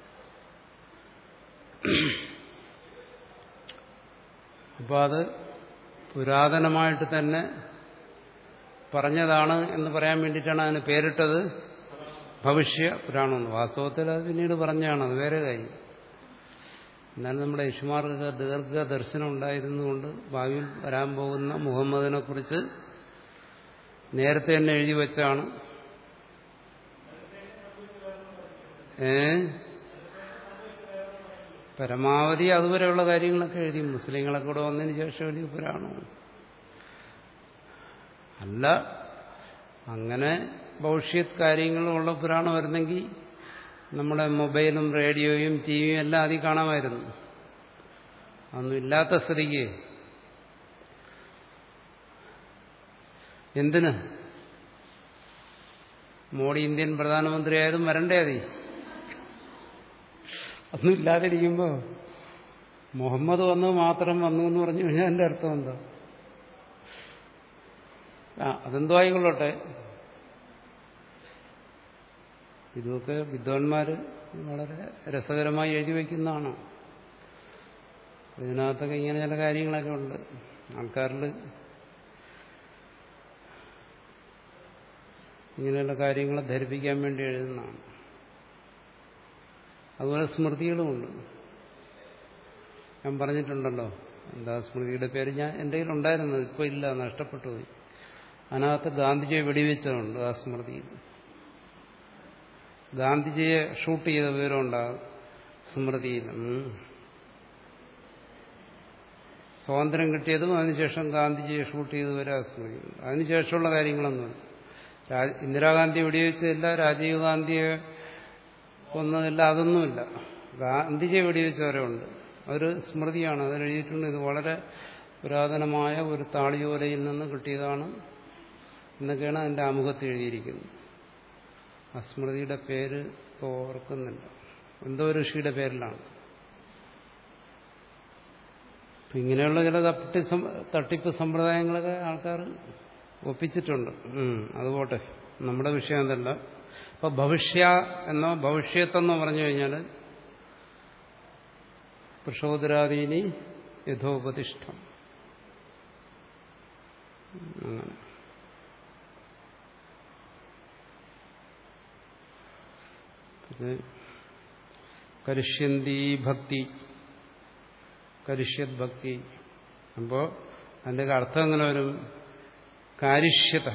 അപ്പോൾ അത് പുരാതനമായിട്ട് തന്നെ പറഞ്ഞതാണ് എന്ന് പറയാൻ വേണ്ടിയിട്ടാണ് അതിന് പേരിട്ടത് ഭവിഷ്യ പുരാണമെന്ന് വാസ്തവത്തിൽ അത് പിന്നീട് പറഞ്ഞാണ് അത് വേറെ കാര്യം എന്നാലും നമ്മുടെ യശുമാർക്ക് ദീർഘ ദർശനം ഉണ്ടായിരുന്നുകൊണ്ട് ഭാവിയിൽ വരാൻ പോകുന്ന മുഹമ്മദിനെ കുറിച്ച് നേരത്തെ തന്നെ എഴുതി വെച്ചാണ് ഏ പരമാവധി അതുവരെയുള്ള കാര്യങ്ങളൊക്കെ എഴുതി മുസ്ലിങ്ങളൊക്കെ കൂടെ വന്നതിന് ശേഷം എഴുതിയ പുരാണമാണ് അല്ല അങ്ങനെ ഭവിഷ്യത് കാര്യങ്ങളുള്ള പുരാണം വരുന്നെങ്കിൽ നമ്മുടെ മൊബൈലും റേഡിയോയും ടി വിയും എല്ലാം അതിൽ കാണാമായിരുന്നു അതൊന്നും ഇല്ലാത്ത സ്ഥിതിക്ക് എന്തിന് മോഡി ഇന്ത്യൻ പ്രധാനമന്ത്രിയായതും വരണ്ടേ അതി ഒന്നും ഇല്ലാതിരിക്കുമ്പോൾ മുഹമ്മദ് വന്നത് മാത്രം വന്നു എന്ന് പറഞ്ഞു കഴിഞ്ഞാൽ എൻ്റെ അർത്ഥം എന്താ ആ അതെന്തോ ആയിക്കൊള്ളട്ടെ ഇതൊക്കെ വിദ്വാൻമാർ വളരെ രസകരമായി എഴുതി വയ്ക്കുന്നതാണ് ഇതിനകത്തൊക്കെ ഇങ്ങനെ ചില കാര്യങ്ങളൊക്കെ ഉണ്ട് ആൾക്കാരിൽ ഇങ്ങനെയുള്ള കാര്യങ്ങളെ ധരിപ്പിക്കാൻ വേണ്ടി എഴുതുന്നതാണ് അതുപോലെ സ്മൃതികളുമുണ്ട് ഞാൻ പറഞ്ഞിട്ടുണ്ടല്ലോ എന്താ സ്മൃതിയുടെ പേര് ഞാൻ എൻ്റെ കയ്യിലുണ്ടായിരുന്നത് ഇപ്പോൾ ഇല്ല നഷ്ടപ്പെട്ടു പോയി അതിനകത്ത് ഗാന്ധിജിയെ വെടിവെച്ചതുണ്ട് ആ സ്മൃതിയിൽ ഗാന്ധിജിയെ ഷൂട്ട് ചെയ്ത വിവരം ഉണ്ടാകും സ്മൃതിയിൽ ഉം. സ്വാതന്ത്ര്യം കിട്ടിയതും അതിനുശേഷം ഗാന്ധിജിയെ ഷൂട്ട് ചെയ്ത് വരെ സ്മൃതി അതിനുശേഷമുള്ള കാര്യങ്ങളൊന്നുമില്ല രാ- ഇന്ദിരാഗാന്ധി വെടിവെച്ചതില്ല രാജീവ് ഗാന്ധിയെ കൊന്നതില്ല അതൊന്നുമില്ല ഗാന്ധിജിയെ വെടിവെച്ചവരെ ഉണ്ട് അതൊരു സ്മൃതിയാണ് അതിൽ എഴുതിയിട്ടുണ്ട് ഇത് വളരെ പുരാതനമായ ഒരു താളിയോലയിൽ നിന്ന് കിട്ടിയതാണ് എന്നൊക്കെയാണ് അതിൻ്റെ ആമുഖത്ത് എഴുതിയിരിക്കുന്നത് ആ സ്മൃതിയുടെ പേര് ഇപ്പോൾ ഓർക്കുന്നില്ല എന്തോ ഒരു ഋഷിയുടെ പേരിലാണ് അപ്പൊ ഇങ്ങനെയുള്ള ചില തട്ടി സം- തട്ടിപ്പ് സമ്പ്രദായങ്ങളൊക്കെ ആൾക്കാർ ഒപ്പിച്ചിട്ടുണ്ട് ഉം, അത് പോട്ടെ നമ്മുടെ വിഷയം അതല്ല അപ്പൊ ഭവിഷ്യ എന്നോ ഭവിഷ്യത്തെന്നോ പറഞ്ഞു കഴിഞ്ഞാൽ പ്രസോദരാദീനി യഥോപതിഷ്ഠം അങ്ങനെ പിന്നെ കരിഷ്യന്തി ഭക്തി കരിഷ്യത് ഭക്തി അപ്പോ അതിന്റെ അർത്ഥം എങ്ങനെ വരും കാരിഷ്യത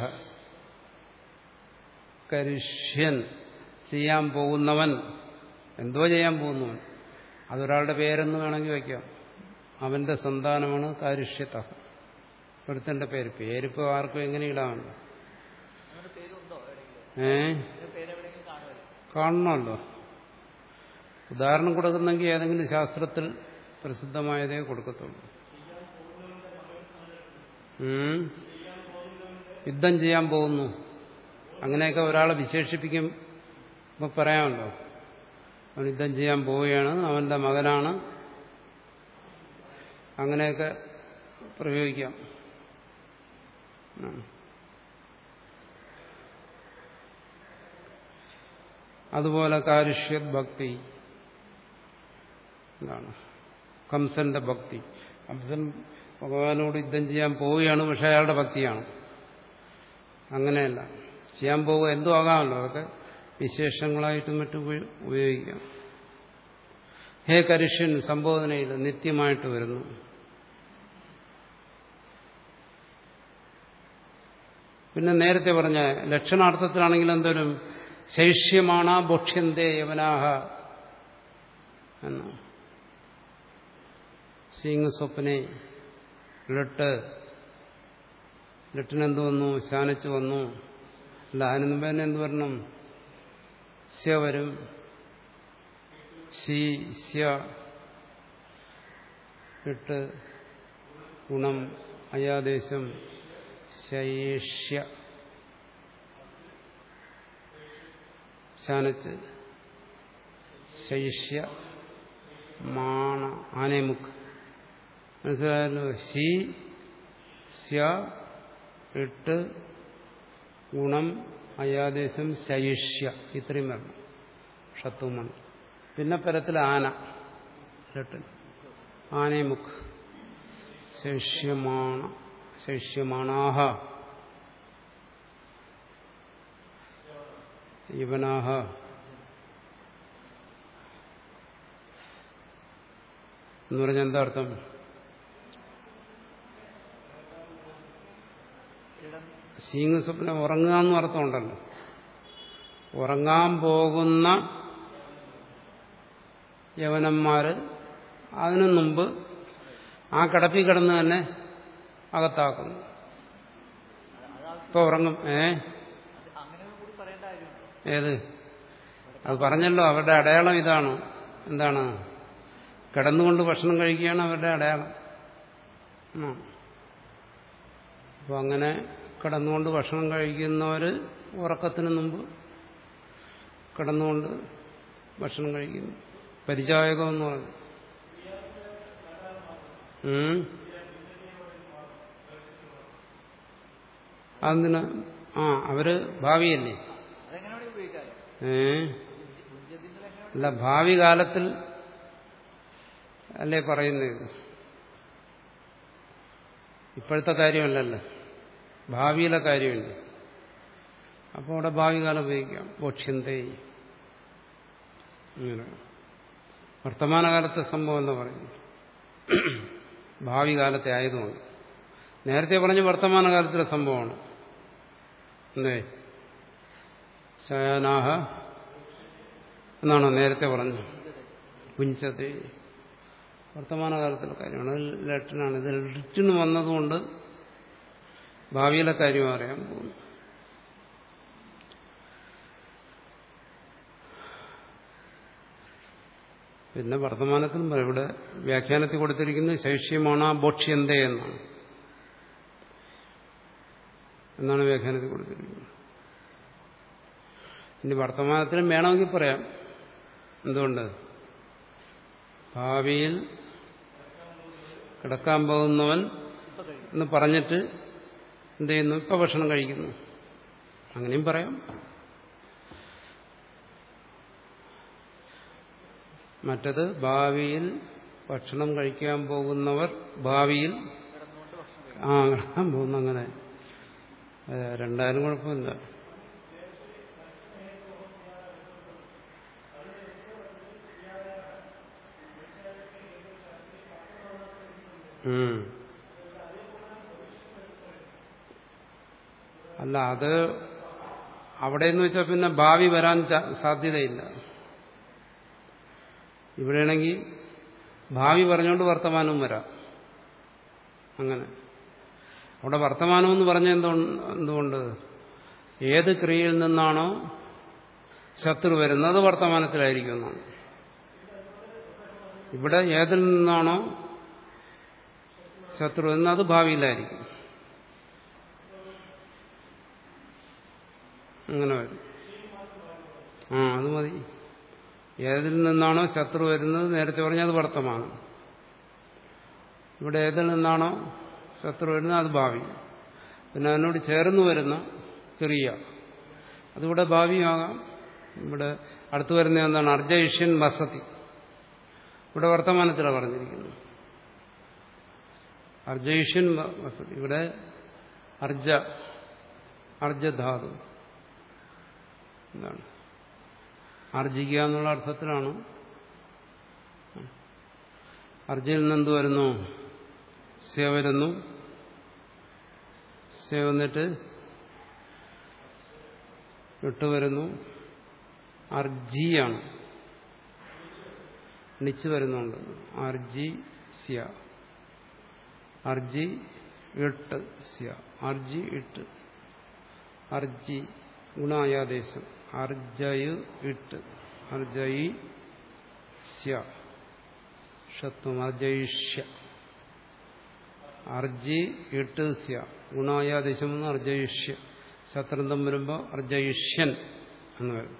കരിഷ്യൻ ചെയ്യാൻ പോകുന്നവൻ എന്തോ ചെയ്യാൻ പോകുന്നവൻ അതൊരാളുടെ പേരെന്ന് വേണമെങ്കിൽ വയ്ക്കാം അവന്റെ സന്താനമാണ് കാരിഷ്യത ഒരുത്തന്റെ പേര് പേരിപ്പോ ആർക്കും എങ്ങനെ ഇടാമല്ലോ അങ്ങനെ പേരുണ്ടോ എവിടെയെങ്കിലും ഏ അങ്ങനെ പേര് എവിടെയെങ്കിലും കാണുമല്ലോ കാണണമല്ലോ ഉദാഹരണം കൊടുക്കുന്നെങ്കിൽ ഏതെങ്കിലും ശാസ്ത്രത്തിൽ പ്രസിദ്ധമായതേ കൊടുക്കത്തുള്ളൂ ഉം. യുദ്ധം ചെയ്യാൻ പോകുന്നു അങ്ങനെയൊക്കെ ഒരാളെ വിശേഷിപ്പിക്കുമ്പോൾ പറയാമല്ലോ അവൻ യുദ്ധം ചെയ്യാൻ പോവുകയാണ് അവന്റെ മകനാണ് അങ്ങനെയൊക്കെ പ്രയോഗിക്കാം ഉം. അതുപോലെ കാരുഷ്യത് ഭക്തി എന്താണ് കംസന്റെ ഭക്തി കംസൻ ഭഗവാനോട് യുദ്ധം ചെയ്യാൻ പോവുകയാണ് പക്ഷെ അയാളുടെ ഭക്തിയാണ് അങ്ങനെയല്ല ചെയ്യാൻ പോവുക എന്തോ ആകാമല്ലോ അതൊക്കെ വിശേഷങ്ങളായിട്ടും മറ്റും ഉപ- ഉപയോഗിക്കാം ഹേ കരുഷ്യൻ സംബോധനയിൽ നിത്യമായിട്ട് വരുന്നു പിന്നെ നേരത്തെ പറഞ്ഞ ലക്ഷണാർത്ഥത്തിലാണെങ്കിൽ എന്തോരും ശൈഷ്യമാണ് ഭക്ഷ്യന്തേ യവനാഹ എന്ന് സീങ് സ്വപ്നെ ലട്ട് ലട്ടിനെന്ത് വന്നു ശാനിച്ചു വന്നു അല്ല അതിന് മുമ്പ് തന്നെ എന്ത് വരണം സ്യ വരും ശീ സ്യ ഇട്ട് ഗുണം അയാദേശം ശൈഷ്യ ശാനച്ച് ശൈഷ്യ മാണ ആനേമുഖ് മനസ്സിലായല്ലോ ശീ സ്യ ഇട്ട് ഗുണം അയാദേശം ശൈഷ്യ ഇത്രയും വരണം ഷത്തുമണ് പിന്നെ പരത്തിൽ ആന ലട്ടിൽ ആനേമുഖ് ശൈഷ്യമാണ ശൈഷ്യമാണാഹ യവനാഹ എന്ന് പറഞ്ഞാൽ എന്താ അർത്ഥം ഇടം ശീങ് സ്വപ്നം ഉറങ്ങുക എന്നും അർത്ഥമുണ്ടല്ലോ ഉറങ്ങാൻ പോകുന്ന യവനന്മാര് അതിനു മുമ്പ് ആ കിടപ്പിൽ കിടന്ന് തന്നെ അകത്താക്കുന്നു ഇപ്പൊ ഉറങ്ങും ഏ അത് അങ്ങനെ കൂടി പറയേണ്ട കാര്യമുണ്ടോ ഏത് അത് പറഞ്ഞല്ലോ അവരുടെ അടയാളം ഇതാണ് എന്താണ് കിടന്നുകൊണ്ട് ഭക്ഷണം കഴിക്കുകയാണ് അവരുടെ അടയാളം അപ്പോൾ അങ്ങനെ കിടന്നുകൊണ്ട് ഭക്ഷണം കഴിക്കുന്നവർ ഉറക്കത്തിന് മുമ്പ് കിടന്നുകൊണ്ട് ഭക്ഷണം കഴിക്കുന്നു പരിചായകം എന്ന് പറഞ്ഞു ഉം. അതെന്തിനാ ആ അവര് ഭാവിയല്ലേ അതെങ്ങനെ വേണമെങ്കിൽ ഉപയോഗിക്കാമല്ലോ ഏ ഉജ്ജതിന്റെ എങ്ങനെ അല്ല ഭാവി കാലത്തിൽ അല്ലേ പറയുന്നത് ഇപ്പോഴത്തെ കാര്യമല്ലല്ലോ ഭാവിയിലെ കാര്യമല്ലേ അപ്പോൾ അവിടെ ഭാവി കാലം ഉപയോഗിക്കാം ബോക്ഷ്യന്തേ ഇങ്ങനെ വർത്തമാനകാലത്തെ സംഭവം എന്ന് പറയുന്നു ഭാവി കാലത്തെ ആയതുകൊണ്ട് നേരത്തെ പറഞ്ഞ വർത്തമാനകാലത്തിലെ സംഭവമാണ് എന്തേ ശയനാഹ എന്നാണോ നേരത്തെ പറഞ്ഞു പുഞ്ചത്തെ വർത്തമാനകാലത്തിലെ കാര്യമാണ് അത് ലട്ടിനാണ് ഇത് ലിറ്റിന് വന്നതുകൊണ്ട് ഭാവിയിലെ കാര്യം അറിയാൻ പോകുന്നു പിന്നെ വർത്തമാനത്തിലും പറയും ഇവിടെ വ്യാഖ്യാനത്തിൽ കൊടുത്തിരിക്കുന്നത് ശൈഷ്യമാണ് ബോക്ഷ്യന്തേ എന്നാണ് എന്നാണ് വ്യാഖ്യാനത്തിൽ കൊടുത്തിരിക്കുന്നത് ഇനി വർത്തമാനത്തിലും വേണമെങ്കിൽ പറയാം എന്തുകൊണ്ട് ഭാവിയിൽ കിടക്കാൻ പോകുന്നവൻ ഇപ്പൊ കഴിയും എന്ന് പറഞ്ഞിട്ട് എന്ത് ചെയ്യുന്നു ഇപ്പൊ ഭക്ഷണം കഴിക്കുന്നു അങ്ങനെയും പറയാം മറ്റത് ഭാവിയിൽ ഭക്ഷണം കഴിക്കാൻ പോകുന്നവർ ഭാവിയിൽ കിടന്നുകൊണ്ട് ഭക്ഷണം കഴിക്കും ആ കിടക്കാൻ പോകുന്നു അങ്ങനെ ഏ, രണ്ടായാലും കുഴപ്പമില്ല ഉം. അല്ല അത് അവിടെ എന്ന് വെച്ചാൽ പിന്നെ ഭാവി വരാൻ ച- സാധ്യതയില്ല ഇവിടെയാണെങ്കിൽ ഭാവി പറഞ്ഞുകൊണ്ട് വർത്തമാനവും വരാം അങ്ങനെ അവിടെ വർത്തമാനം എന്ന് പറഞ്ഞ എന്തുകൊണ്ട് ഏത് ക്രിയയിൽ നിന്നാണോ ശത്രു വരുന്നത് വർത്തമാനത്തിലായിരിക്കും എന്നാണ് ഇവിടെ ഏതിൽ നിന്നാണോ ശത്രു വരുന്നത് അത് ഭാവിയിലായിരിക്കും അങ്ങനെ വരും ആ അത് മതി ഏതിൽ നിന്നാണോ ശത്രു വരുന്നത് നേരത്തെ പറഞ്ഞാൽ അത് വർത്തമാനം ഇവിടെ ഏതിൽ നിന്നാണോ ശത്രു വരുന്നത് അത് ഭാവി പിന്നെ അതിനോട് ചേർന്ന് വരുന്ന ക്രിയ അതിവിടെ ഭാവിയാകാം ഇവിടെ അടുത്തു വരുന്ന എന്താണ് അർജയിഷ്യൻ വസതി ഇവിടെ വർത്തമാനത്തിലാണ് പറഞ്ഞിരിക്കുന്നത് അർജയിഷ്യൻ വ- വസതി ഇവിടെ അർജ അർജധാതു എന്താണ് ആർജിക്കുക എന്നുള്ള അർത്ഥത്തിലാണ് അർജയിൽ നിന്ന് എന്ത് വരുന്നു സേ വരുന്നു സേ വന്നിട്ട് ഇട്ട് വരുന്നു അർജിയാണ് നിച്ച് വരുന്നുണ്ട് അർജി സ്യ അർജി ഇട്ട് സ്യ അർജി ഇട്ട് അർജി ഗുണായാദേശം അർജയു ഇട്ട് അർജയി സ്യ ഷത്വം അർജയിഷ്യ അർജി ഇട്ട് സ്യ ഗുണായാദേശം എന്ന് അർജയിഷ്യ ശത്രന്തം വരുമ്പോൾ അർജയിഷ്യൻ എന്ന് വരും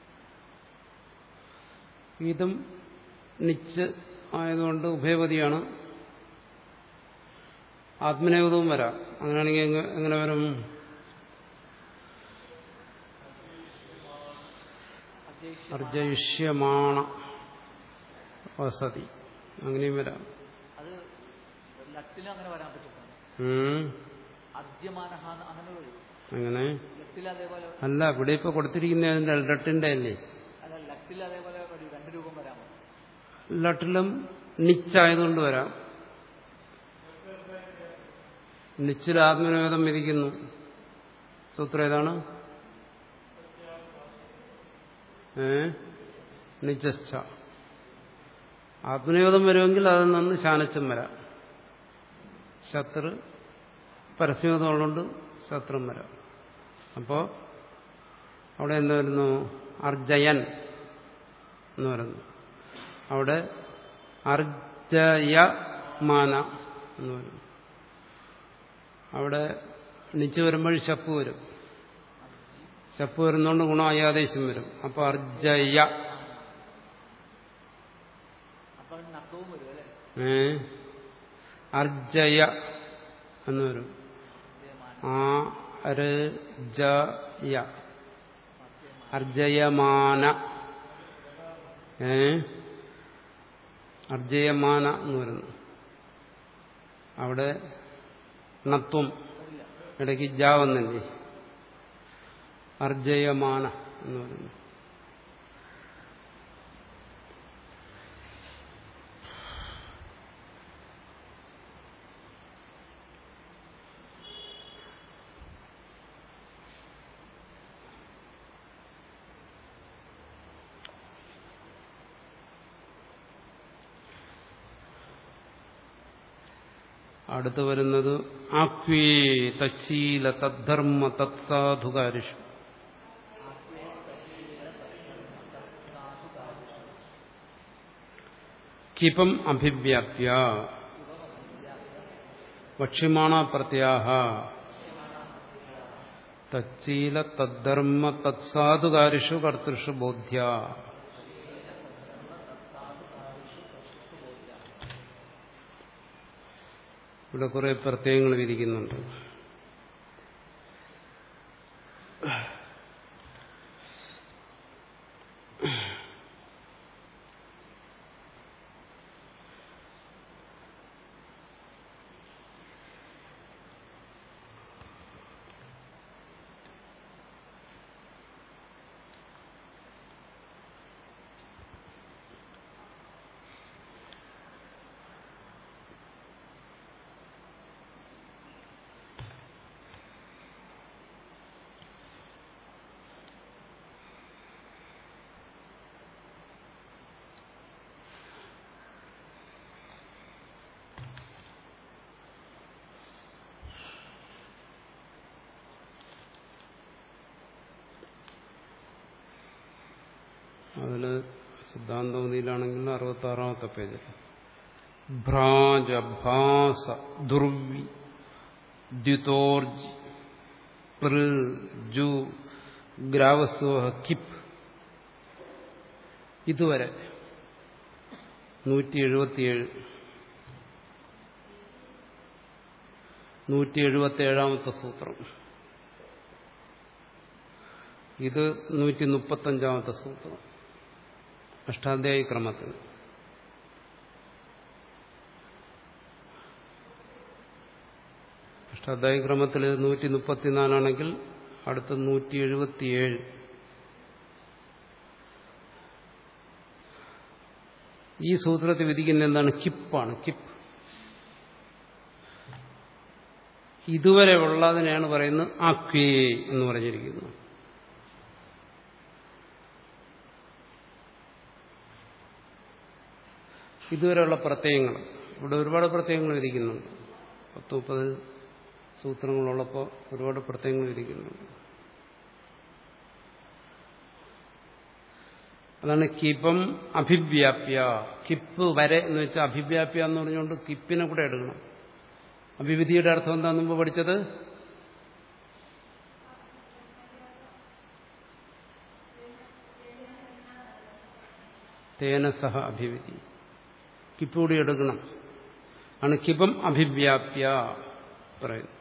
ഇതും നിച്ച് ആയതുകൊണ്ട് ഉഭയപതിയാണ് ആത്മനേവതവും വരാം അങ്ങനെയാണെങ്കിൽ എങ്ങ- എങ്ങനെ വരും അജയ്ഷ്യ അർജയിഷ്യമാണ വസതി അങ്ങനെയും വരാം അത് ലട്ടിലും അങ്ങനെ വരാൻ പറ്റും ഉം. അർജ്യമാനഹ എന്ന് അങ്ങനെ വരും അങ്ങനെ ലട്ടിൽ അതേപോലെ അല്ല ഇവിടെ ഇപ്പൊ കൊടുത്തിരിക്കുന്ന അതിന്റെ ലട്ടിന്റെ അല്ലേ അല്ല ലട്ടിൽ അതേപോലെ വരും രണ്ട് രൂപം വരാമോ ലട്ടിലും നിച്ചായതുകൊണ്ട് വരാം നിച്ചിൽ ആത്മനിവേദം വിധിക്കുന്നു സൂത്രം ഏതാണ് ഏ നിശ്ച ആത്മനിവേദം വരുമെങ്കിൽ അതിൽ നിന്ന് ശാനച്ചും വരാം ശത്രു പരസ്യതമുള്ളതുകൊണ്ട് ശത്രും വരാം അപ്പോ അവിടെ എന്ത് വരുന്നു അർജയൻ എന്ന് പറയുന്നു അവിടെ അർജയമാന എന്ന് വരും അവിടെ നിച്ച് വരുമ്പോൾ ശപ്പ് വരും ശപ്പ് വരുന്നതുകൊണ്ട് ഗുണായാദേശം വരും അപ്പൊ അർജയ അപ്പൊ നക്കവും വരും അല്ലേ ഏ അർജയ എന്ന് വരും അർജ്യമാന ആ അർജയ അർജയമാന ഏ അർജയമാന എന്ന് വരുന്നു അവിടെ ണത്വം വരില്ല ഇടയ്ക്ക് ജാ വന്നില്ലേ അർജയമാന എന്ന് പറയുന്നു അടുത്ത് വരുന്നത് ആക്വേ തച്ചീല തദ്ധർമ്മ തത്സാധുകാരിഷു കിപം അഭിവ്യാപ്യ വക്ഷ്യമാണ പ്രത്യാഹ തച്ചീല തദ്ധർമ്മ തത്സാധുകാരിഷു കർത്തൃഷു ബോധ്യ ഇവിടെ കുറെ പ്രത്യയങ്ങൾ വിരിക്കുന്നുണ്ട് അതില് സിദ്ധാന്തവതിയിലാണെങ്കിൽ അറുപത്തി ആറാമത്തെ പേജിൽ ഭ്രാജ ഭാസ ദുർവി ദ്യുതോർജ് പൃ ജു ഗ്രാവസ്വ കിപ്പ് ഇതുവരെ നൂറ്റി എഴുപത്തിയേഴ് നൂറ്റി എഴുപത്തി ഏഴാമത്തെ സൂത്രം ഇത് നൂറ്റി മുപ്പത്തഞ്ചാമത്തെ സൂത്രം അഷ്ടാധ്യായി ക്രമത്തിൽ അഷ്ടാധ്യായി ക്രമത്തിൽ നൂറ്റി മുപ്പത്തിനാലാണെങ്കിൽ അടുത്ത് നൂറ്റി എഴുപത്തിയേഴ് ഈ സൂത്രത്തിൽ വിധിക്കുന്ന എന്താണ് കിപ്പാണ് കിപ്പ് ഇതുവരെ ഉള്ളതിനെയാണ് പറയുന്നത് ആക്വേ എന്ന് പറഞ്ഞിരിക്കുന്നത് ഇതുവരെയുള്ള പ്രത്യയങ്ങൾ ഇവിടെ ഒരുപാട് പ്രത്യയങ്ങൾ വിധിക്കുന്നുണ്ട് പത്ത് മുപ്പത് സൂത്രങ്ങളുള്ളപ്പോൾ ഒരുപാട് പ്രത്യയങ്ങൾ വിധിക്കുന്നുണ്ട് അതാണ് കിപം അഭിവ്യാപ്യ കിപ്പ് വരെ എന്ന് വെച്ചാൽ അഭിവ്യാപ്യ എന്ന് പറഞ്ഞുകൊണ്ട് കിപ്പിനെ കൂടെ എടുക്കണം അഭിവിധിയുടെ അർത്ഥം എന്താ മുമ്പ് പഠിച്ചത് തേന സഹ അഭിവിധി കിപ്പ് കൂടി എടുക്കണം ആണ് കിപം അഭിവ്യാപ്യ പറയുന്നു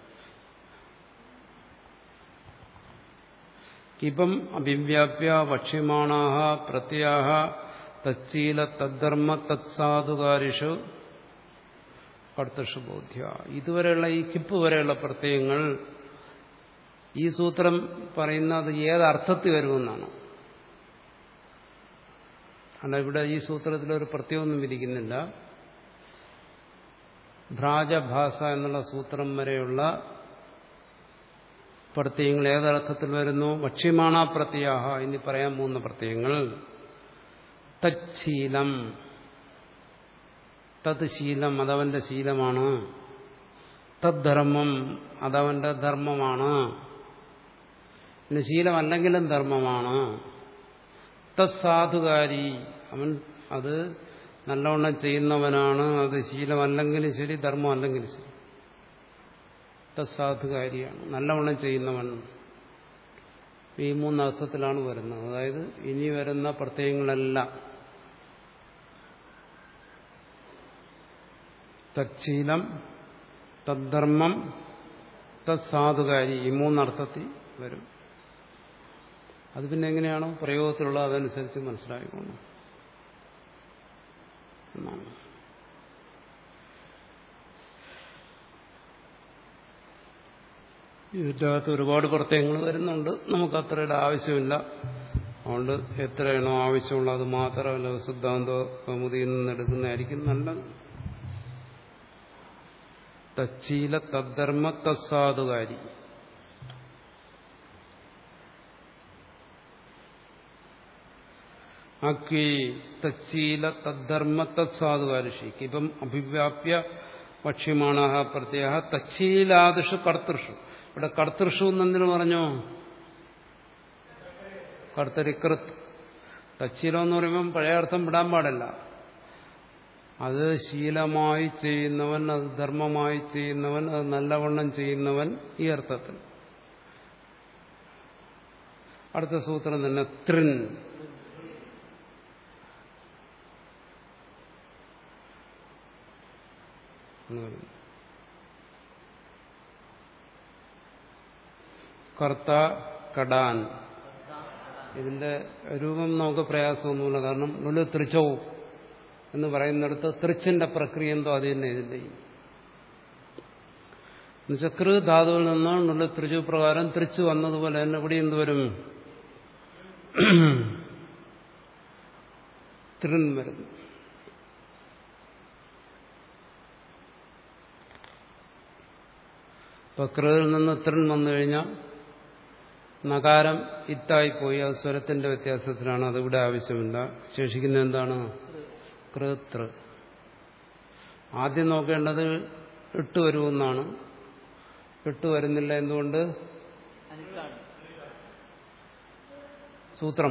കിപം അഭിവ്യാപ്യ വക്ഷ്യമാണാഹ പ്രത്യാഹ തച്ചീല തദ്ധർമ്മ തത്സാധുകാരിഷു കർത്തൃഷു ബോധ്യ ഇതുവരെയുള്ള ഈ കിപ്പ് വരെയുള്ള പ്രത്യയങ്ങൾ ഈ സൂത്രം പറയുന്നത് ഏതർത്ഥത്തിൽ വരുമെന്നാണ് അല്ല ഇവിടെ ഈ സൂത്രത്തിലൊരു പ്രത്യേകമൊന്നും വിധിക്കുന്നില്ല ഭ്രാജഭാഷ എന്നുള്ള സൂത്രം വരെയുള്ള പ്രത്യയങ്ങൾ ഏതർത്ഥത്തിൽ വരുന്നു ഭക്ഷ്യമാണ പ്രത്യാഹ എന്ന് പറയാൻ പോകുന്ന പ്രത്യയങ്ങൾ തച്ഛീലം തത് ശീലം അതവന്റെ ശീലമാണ് തദ്ധർമ്മം അതവന്റെ ധർമ്മമാണ് പിന്നെ ശീലമല്ലെങ്കിലും ധർമ്മമാണ് തത്സാധുകാരി അവൻ അത് നല്ലവണ്ണം ചെയ്യുന്നവനാണ് അത് ശീലമല്ലെങ്കിലും ശരി ധർമ്മം അല്ലെങ്കിലും ശരി തത്സാധുകാരിയാണ് നല്ലവണ്ണം ചെയ്യുന്നവൻ ഈ മൂന്നർത്ഥത്തിലാണ് വരുന്നത് അതായത് ഇനി വരുന്ന പ്രത്യയങ്ങളെല്ലാം തച്ഛീലം തദ്ധർമ്മം തത്സാധുകാരി ഈ മൂന്നർത്ഥത്തിൽ വരും അത് പിന്നെ എങ്ങനെയാണോ പ്രയോഗത്തിലുള്ള അതനുസരിച്ച് മനസ്സിലായിക്കോണം എന്നാണ് ഇതിൻ്റെ അകത്ത് ഒരുപാട് പ്രത്യയങ്ങൾ വരുന്നുണ്ട് നമുക്ക് അത്രയുടെ ആവശ്യമില്ല അതുകൊണ്ട് എത്രയാണോ ആവശ്യമുള്ളത് അത് മാത്രമല്ല സിദ്ധാന്ത കൗമുദിയിൽ നിന്ന് എടുക്കുന്നതായിരിക്കും നല്ലത് തച്ചീല തദ്ധർമ്മ തസ്സാധുകാരി അക്വേ തച്ചീല തദ്ധർമ്മ തത്സാധുകാരിഷി ഇപ്പം അഭിവ്യാപ്യ വക്ഷ്യമാണ പ്രത്യേക തച്ചീലാദിഷു കർത്തൃഷു ഇവിടെ കർത്തൃഷു എന്നെന്തിനു പറഞ്ഞോ കർത്തരിക്കൃത്ത് തച്ചീലം എന്ന് പറയുമ്പം പഴയ അർത്ഥം വിടാൻ പാടില്ല അത് ശീലമായി ചെയ്യുന്നവൻ അത് ധർമ്മമായി ചെയ്യുന്നവൻ അത് നല്ലവണ്ണം ചെയ്യുന്നവൻ ഈ അർത്ഥത്തിൽ അടുത്ത സൂത്രം തന്നെ തൃൻ എന്ന് പറയുന്നു കർത്ത കടാൻ ഇതിന്റെ രൂപം നമുക്ക് പ്രയാസമൊന്നുമില്ല കാരണം നുള്ളു തൃച്ചവും എന്ന് പറയുന്നിടത്ത് തൃച്ചിന്റെ പ്രക്രിയ എന്തോ അത് തന്നെ ഇതിന്റെ എന്നുവെച്ചാൽ കൃ ധാതുവിൽ നിന്ന് നുള്ളു തൃച്ചു പ്രകാരം തൃച്ചു വന്നതുപോലെ തന്നെ ഇവിടെ എന്തുവരും തൃൻ വരുന്നു ഇപ്പൊ കൃതിൽ നിന്ന് തൃൻ വന്നു കഴിഞ്ഞാൽ നകാരം ഇത്തായിപ്പോയി അത് സ്വരത്തിന്റെ വ്യത്യാസത്തിലാണ് അതിവിടെ ആവശ്യമില്ല ശേഷിക്കുന്ന എന്താണ് കൃതൃ ആദ്യം നോക്കേണ്ടത് ഇട്ട് വരുമെന്നാണ് ഇട്ട് വരുന്നില്ല എന്തുകൊണ്ട് അനിക്കാണ് സൂത്രം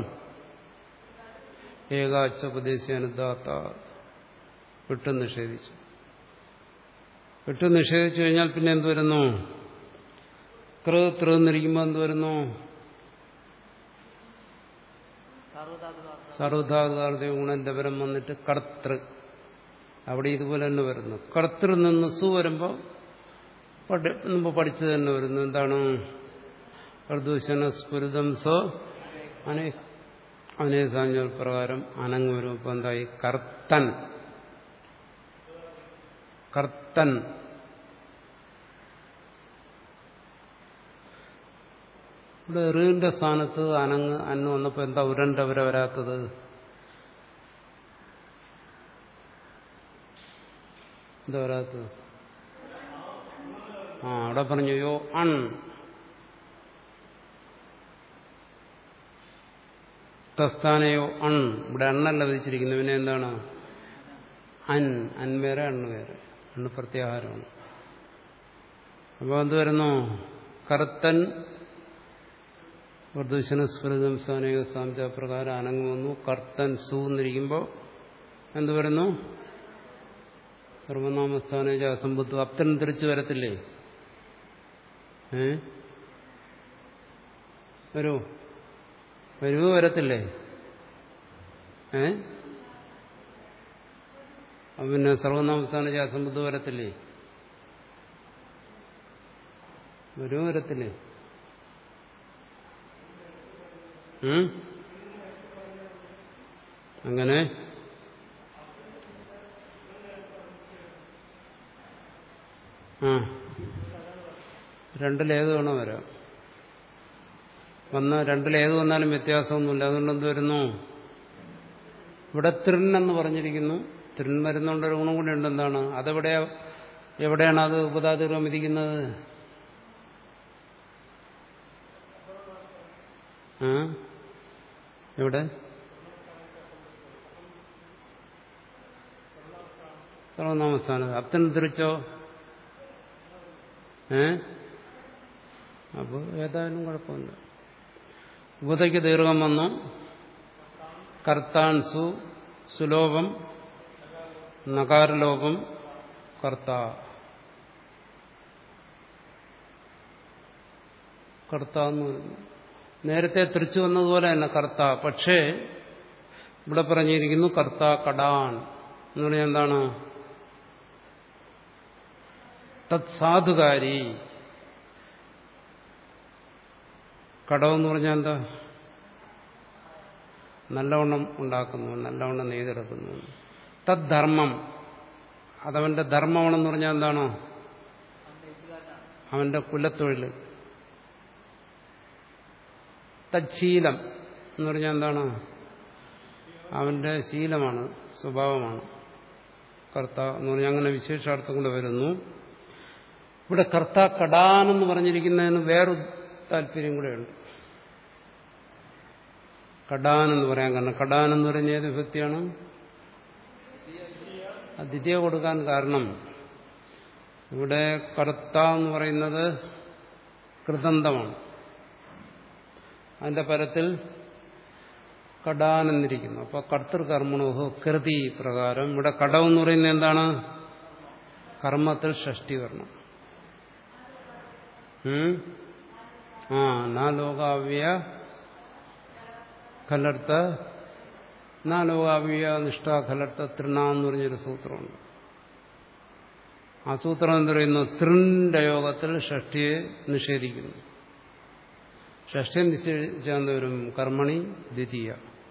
ഏകാച്ചുപദേശാനുദാത്ത വിട്ട് നിഷേധിച്ചു വിട്ട് നിഷേധിച്ചു കഴിഞ്ഞാൽ പിന്നെ എന്ത് വരുന്നു കൃ തൃന്നിരിക്കുമ്പോൾ എന്ത് വരുന്നു സർവധാതുവാർത്ഥം സർവധാതുകാർദ്യ ഗുണന്റെ പരം വന്നിട്ട് കർത്തൃ അവിടെ ഇതുപോലെ തന്നെ വരുന്നു കർത്തൃ നിന്ന് സു വരുമ്പോൾ പഠി മുമ്പ് പഠിച്ചത് തന്നെ വരുന്നു എന്താണ് പ്രദൂഷണ സ്ഫുരിതം സോ അനേ അനേകാഞ്ചൽ പ്രകാരം അനങ്ങ് വരും ഇപ്പൊ എന്തായി കർത്തൻ കർത്തൻ ഇവിടെ എറിവിന്റെ സ്ഥാനത്ത് അനങ്ങ് അന്ന് വന്നപ്പോ എന്താ ഉരണ്ട വരെ വരാത്തത് എന്താ വരാത്തത് ആ അവിടെ പറഞ്ഞു യോ അൺ തസ്ഥാനയോ അൺ ഇവിടെ അണ്ണല്ല വിധിച്ചിരിക്കുന്നു പിന്നെ എന്താണ് അൻ അൻ വേറെ അണ്ണ് വേറെ അണ്ണ് പ്രത്യാഹാരമാണ് അപ്പോൾ എന്ത് വരുന്നു കറുത്തൻ പ്രദൂഷണ സ്ഫുരിതം സ്ഥാനിക സാംജ പ്രകാരം അനങ്ങ് വന്നു കർത്തൻ സു എന്നിരിക്കുമ്പോൾ എന്ത് വരുന്നു സർവനാമസ്ഥാനേജ അസംബുദ്ധ അപ്തൻ തിരിച്ചു വരത്തില്ലേ ഏ വരൂ വരുവോ വരത്തില്ലേ ഏ അപ്പൊ പിന്നെ സർവനാമസ്ഥാനേജ അസംബുദ്ധ വരത്തില്ലേ വരുവോ വരത്തില്ലേ ഉം? അങ്ങനെ ആ രണ്ടിലേത് വേണോ വരാം വന്ന രണ്ടിലേത് വന്നാലും വ്യത്യാസമൊന്നുമില്ല അതുകൊണ്ട് എന്ത് വരുന്നു ഇവിടെ തൃൺ എന്ന് പറഞ്ഞിരിക്കുന്നു തൃൺ വരുന്നോണ്ട് ഒരു ഗുണം കൂടി ഉണ്ട് എന്താണ് അതെവിടെയാ എവിടെയാണ് അത് ഉപതാതിർവം വിധിക്കുന്നത് ആ എവിടെ സർവനാമസ്ഥാനത്ത് അത്തൻ തിരിച്ചോ ഏ അപ്പോൾ ഏതായാലും കുഴപ്പമില്ല ഉപതയ്ക്ക് ദീർഘം വന്നു കർത്താൻസു സുലോഭം നകാരലോപം കർത്ത കർത്ത എന്ന് പറയുന്നു നേരത്തെ തിരിച്ചു വന്നതുപോലെ തന്നെ കർത്ത പക്ഷേ ഇവിടെ പറഞ്ഞിരിക്കുന്നു കർത്ത കടാൻ എന്ന് പറഞ്ഞാൽ എന്താണ് തത്സാധുകാരി കടമെന്ന് പറഞ്ഞാൽ എന്താ നല്ലവണ്ണം ഉണ്ടാക്കുന്നു നല്ലവണ്ണം നെയ്തെടുക്കുന്നു തദ്ധർമ്മം അതവന്റെ ധർമ്മമാണെന്ന് പറഞ്ഞാൽ എന്താണ് അവന്റെ കുലത്തൊഴിൽ തച്ഛീലം എന്ന് പറഞ്ഞാൽ എന്താണ് അവന്റെ ശീലമാണ് സ്വഭാവമാണ് കർത്ത എന്ന് പറഞ്ഞാൽ അങ്ങനെ വിശേഷാർത്ഥം കൊണ്ട് വരുന്നു ഇവിടെ കർത്ത കടാനെന്ന് പറഞ്ഞിരിക്കുന്നതിന് വേറൊരു താല്പര്യം കൂടെയുണ്ട് കടാൻ എന്ന് പറയാൻ കാരണം കടാൻ എന്ന് പറയുന്ന ഏത് വിഭക്തിയാണ് ദ്വിതീയ കൊടുക്കാൻ കാരണം ഇവിടെ കർത്ത എന്ന് പറയുന്നത് കൃതന്തമാണ് അതിന്റെ പരത്തിൽ കടാനെന്നിരിക്കുന്നു അപ്പൊ കർത്തൃകർമ്മണോഹോ കൃതി പ്രകാരം ഇവിടെ കടം എന്ന് പറയുന്നത് എന്താണ് കർമ്മത്തിൽ ഷഷ്ടി വരണം ഉം? ആ നാ ലോകാവ്യ ഖലർത്ത നാ ലോകാവ്യ നിഷ്ഠ ഖലർത്ത തൃണ എന്ന് പറഞ്ഞൊരു സൂത്രമുണ്ട് ആ സൂത്രം എന്ന് പറയുന്നു തൃന്റെ യോഗത്തിൽ ഷഷ്ടിയെ നിഷേധിക്കുന്നു ഷഷ്ടിയെ നിഷേധിച്ചാൽ വരും കർമ്മണി ദ്വിതീയ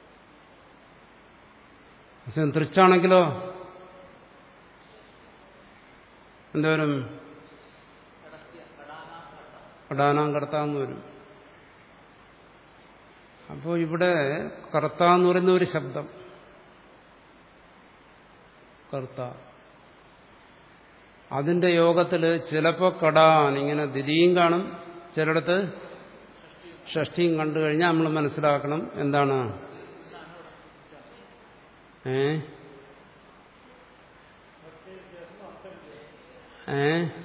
പക്ഷെ തൃച്ചാണെങ്കിലോ എന്തോരും കടാനാം കർത്താന്ന് വരും അപ്പോൾ ഇവിടെ കർത്ത എന്ന് പറയുന്ന ഒരു ശബ്ദം കർത്ത അതിന്റെ യോഗത്തിൽ ചിലപ്പോൾ കടാൻ ഇങ്ങനെ ദിതിയും കാണും ചിലയിടത്ത് ഷഷ്ടിയും കണ്ടു കഴിഞ്ഞാൽ നമ്മൾ മനസ്സിലാക്കണം എന്താണ് ഏ ഏ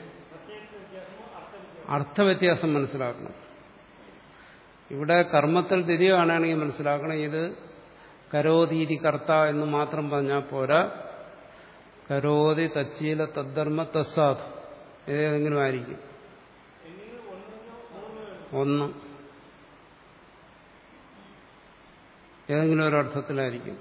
അർത്ഥവ്യത്യാസം മനസ്സിലാക്കണം ഇവിടെ കർമ്മത്തിൽ തിരി കാണുകയാണെങ്കിൽ മനസ്സിലാക്കണം ഇത് കരോതീതി കർത്ത എന്ന് മാത്രം പറഞ്ഞാൽ പോരാ കരോതി തച്ചീല തദ്ധർമ്മ തസ്സാധു ഏതെങ്കിലും ആയിരിക്കും ഒന്ന് ഏതെങ്കിലും ഒരർത്ഥത്തിലായിരിക്കും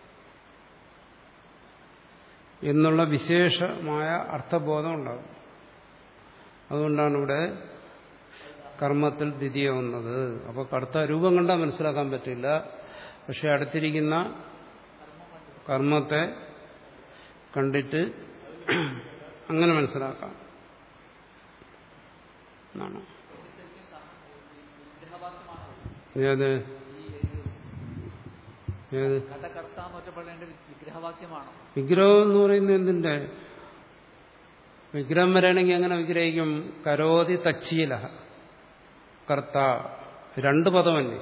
എന്നുള്ള വിശേഷമായ അർത്ഥബോധം ഉണ്ടാകും അതുകൊണ്ടാണ് ഇവിടെ കർമ്മത്തിൽ ദ്വിതീയ വന്നത് അപ്പോൾ കടുത്ത രൂപം കണ്ടാൽ മനസ്സിലാക്കാൻ പറ്റില്ല പക്ഷെ അടുത്തിരിക്കുന്ന കർമ്മത്തെ കണ്ടിട്ട് അങ്ങനെ മനസ്സിലാക്കാം എന്നാണ് ഏത് ഏത് ഘടകർത്ത എന്ന് ഒറ്റപ്പെടേണ്ട വിഗ്രഹവാക്യമാണോ വിഗ്രഹം എന്ന് പറയുന്നത് എന്തിന്റെ വിഗ്രഹം വരാണെങ്കിൽ എങ്ങനെ വിഗ്രഹിക്കും കരോതി തച്ചീല കർത്ത രണ്ട് പദമല്ലേ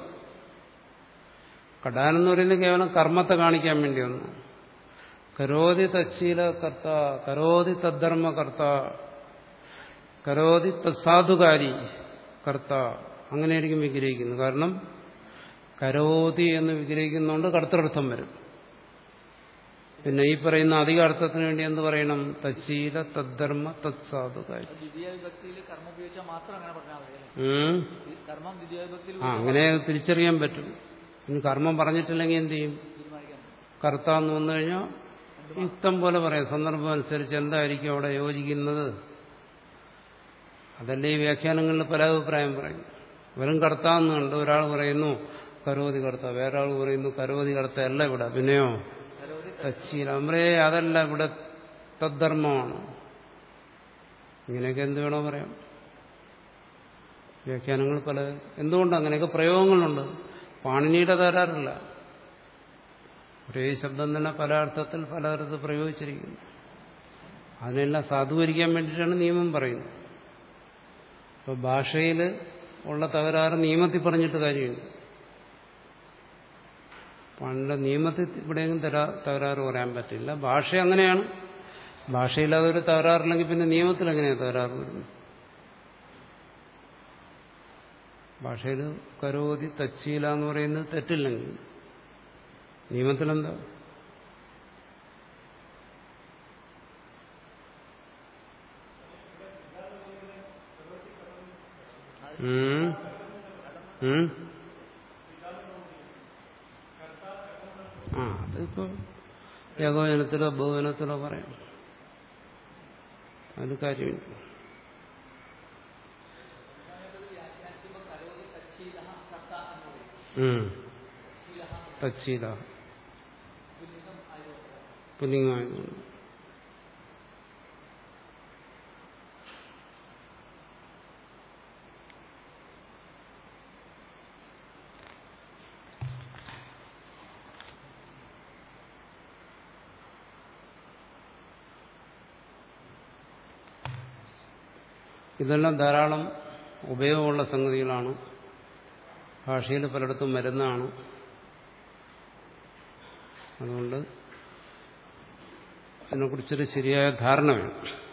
കടാൻ എന്ന് പറയുന്നത് കേവലം കർമ്മത്തെ കാണിക്കാൻ വേണ്ടി വന്നു കരോതി തച്ചീല കർത്ത കരോതി തദ്ധർമ്മ കർത്ത കരോതി തസാധുകാരി കർത്ത അങ്ങനെയായിരിക്കും വിഗ്രഹിക്കുന്നത് കാരണം കരോതി എന്ന് വിഗ്രഹിക്കുന്നതുകൊണ്ട് കർത്തർത്ഥം വരും പിന്നെ ഈ പറയുന്ന അധിക അർത്ഥത്തിന് വേണ്ടി എന്ത് പറയണം തച്ചീല തദ്ധർമ്മ തത്സാധുകാരി ദ്വിതീയ വിഭക്തിയിൽ കർമ്മം ഉപയോഗിച്ചാൽ മാത്രം അങ്ങനെ പറഞ്ഞാൽ മതി അല്ലേ ഉം. ഈ കർമ്മം ദ്വിതീയ വിഭക്തിയിൽ ആ അങ്ങനെ തിരിച്ചറിയാൻ പറ്റും ഇനി കർമ്മം പറഞ്ഞിട്ടില്ലെങ്കിൽ എന്ത് ചെയ്യും തീരുമാനിക്കാൻ കർത്ത എന്ന് വന്നു കഴിഞ്ഞാൽ യുക്തം പോലെ പറയാം സന്ദർഭം അനുസരിച്ച് എന്തായിരിക്കും അവിടെ യോജിക്കുന്നത് അതല്ലേ ഈ വ്യാഖ്യാനങ്ങളിൽ പല അഭിപ്രായം പറയും വെറും കർത്ത എന്നുണ്ട് ഒരാൾ പറയുന്നു കരോതി കർത്ത വേറെ ആൾ പറയുന്നു കരോതി കർത്ത അല്ല ഇവിടെ പിന്നെയോ കരോതി തച്ചീല അമ്രേ അതല്ല ഇവിടെ തദ്ധർമ്മമാണ് ഇങ്ങനെയൊക്കെ എന്ത് വേണോ പറയാം വ്യാഖ്യാനങ്ങൾ പല എന്തുകൊണ്ട് അങ്ങനെയൊക്കെ പ്രയോഗങ്ങളുണ്ട് പാണിനിയുടെ തരാറില്ല ഒരേ ശബ്ദം തന്നെ പല അർത്ഥത്തിൽ പലതരത്തിൽ പ്രയോഗിച്ചിരിക്കുന്നു അതിനെല്ലാം സാധൂകരിക്കാൻ വേണ്ടിയിട്ടാണ് നിയമം പറയുന്നത് അപ്പോൾ ഭാഷയിൽ ഉള്ള തകരാറ് നിയമത്തിൽ പറഞ്ഞിട്ട് കാര്യമുണ്ട് പണ്ട് നിയമത്തിൽ ഇവിടെയെങ്കിലും തരാ തകരാറ് പറയാൻ പറ്റില്ല ഭാഷ അങ്ങനെയാണ് ഭാഷയിൽ അതൊരു തകരാറില്ലെങ്കിൽ പിന്നെ നിയമത്തിൽ എങ്ങനെയാണ് തകരാറ് വരുന്നത് ഭാഷയിൽ കരോതി തച്ചീല എന്ന് പറയുന്നത് തെറ്റില്ലെങ്കിൽ നിയമത്തിലെന്താ ഉം. ഉം. ആ അതിപ്പോ ഏകോചനത്തിലോ ബഹുവനത്തിലോ പറയാം അത് കാര്യമില്ല ഉം. തച്ചീല പുല്ലിംഗമായതുകൊണ്ട് ഇതെല്ലാം ധാരാളം ഉപയോഗമുള്ള സംഗതികളാണ് ഭാഷയിൽ പലയിടത്തും വരുന്നതാണ് അതുകൊണ്ട് അതിനെക്കുറിച്ചൊരു ശരിയായ ധാരണ വേണം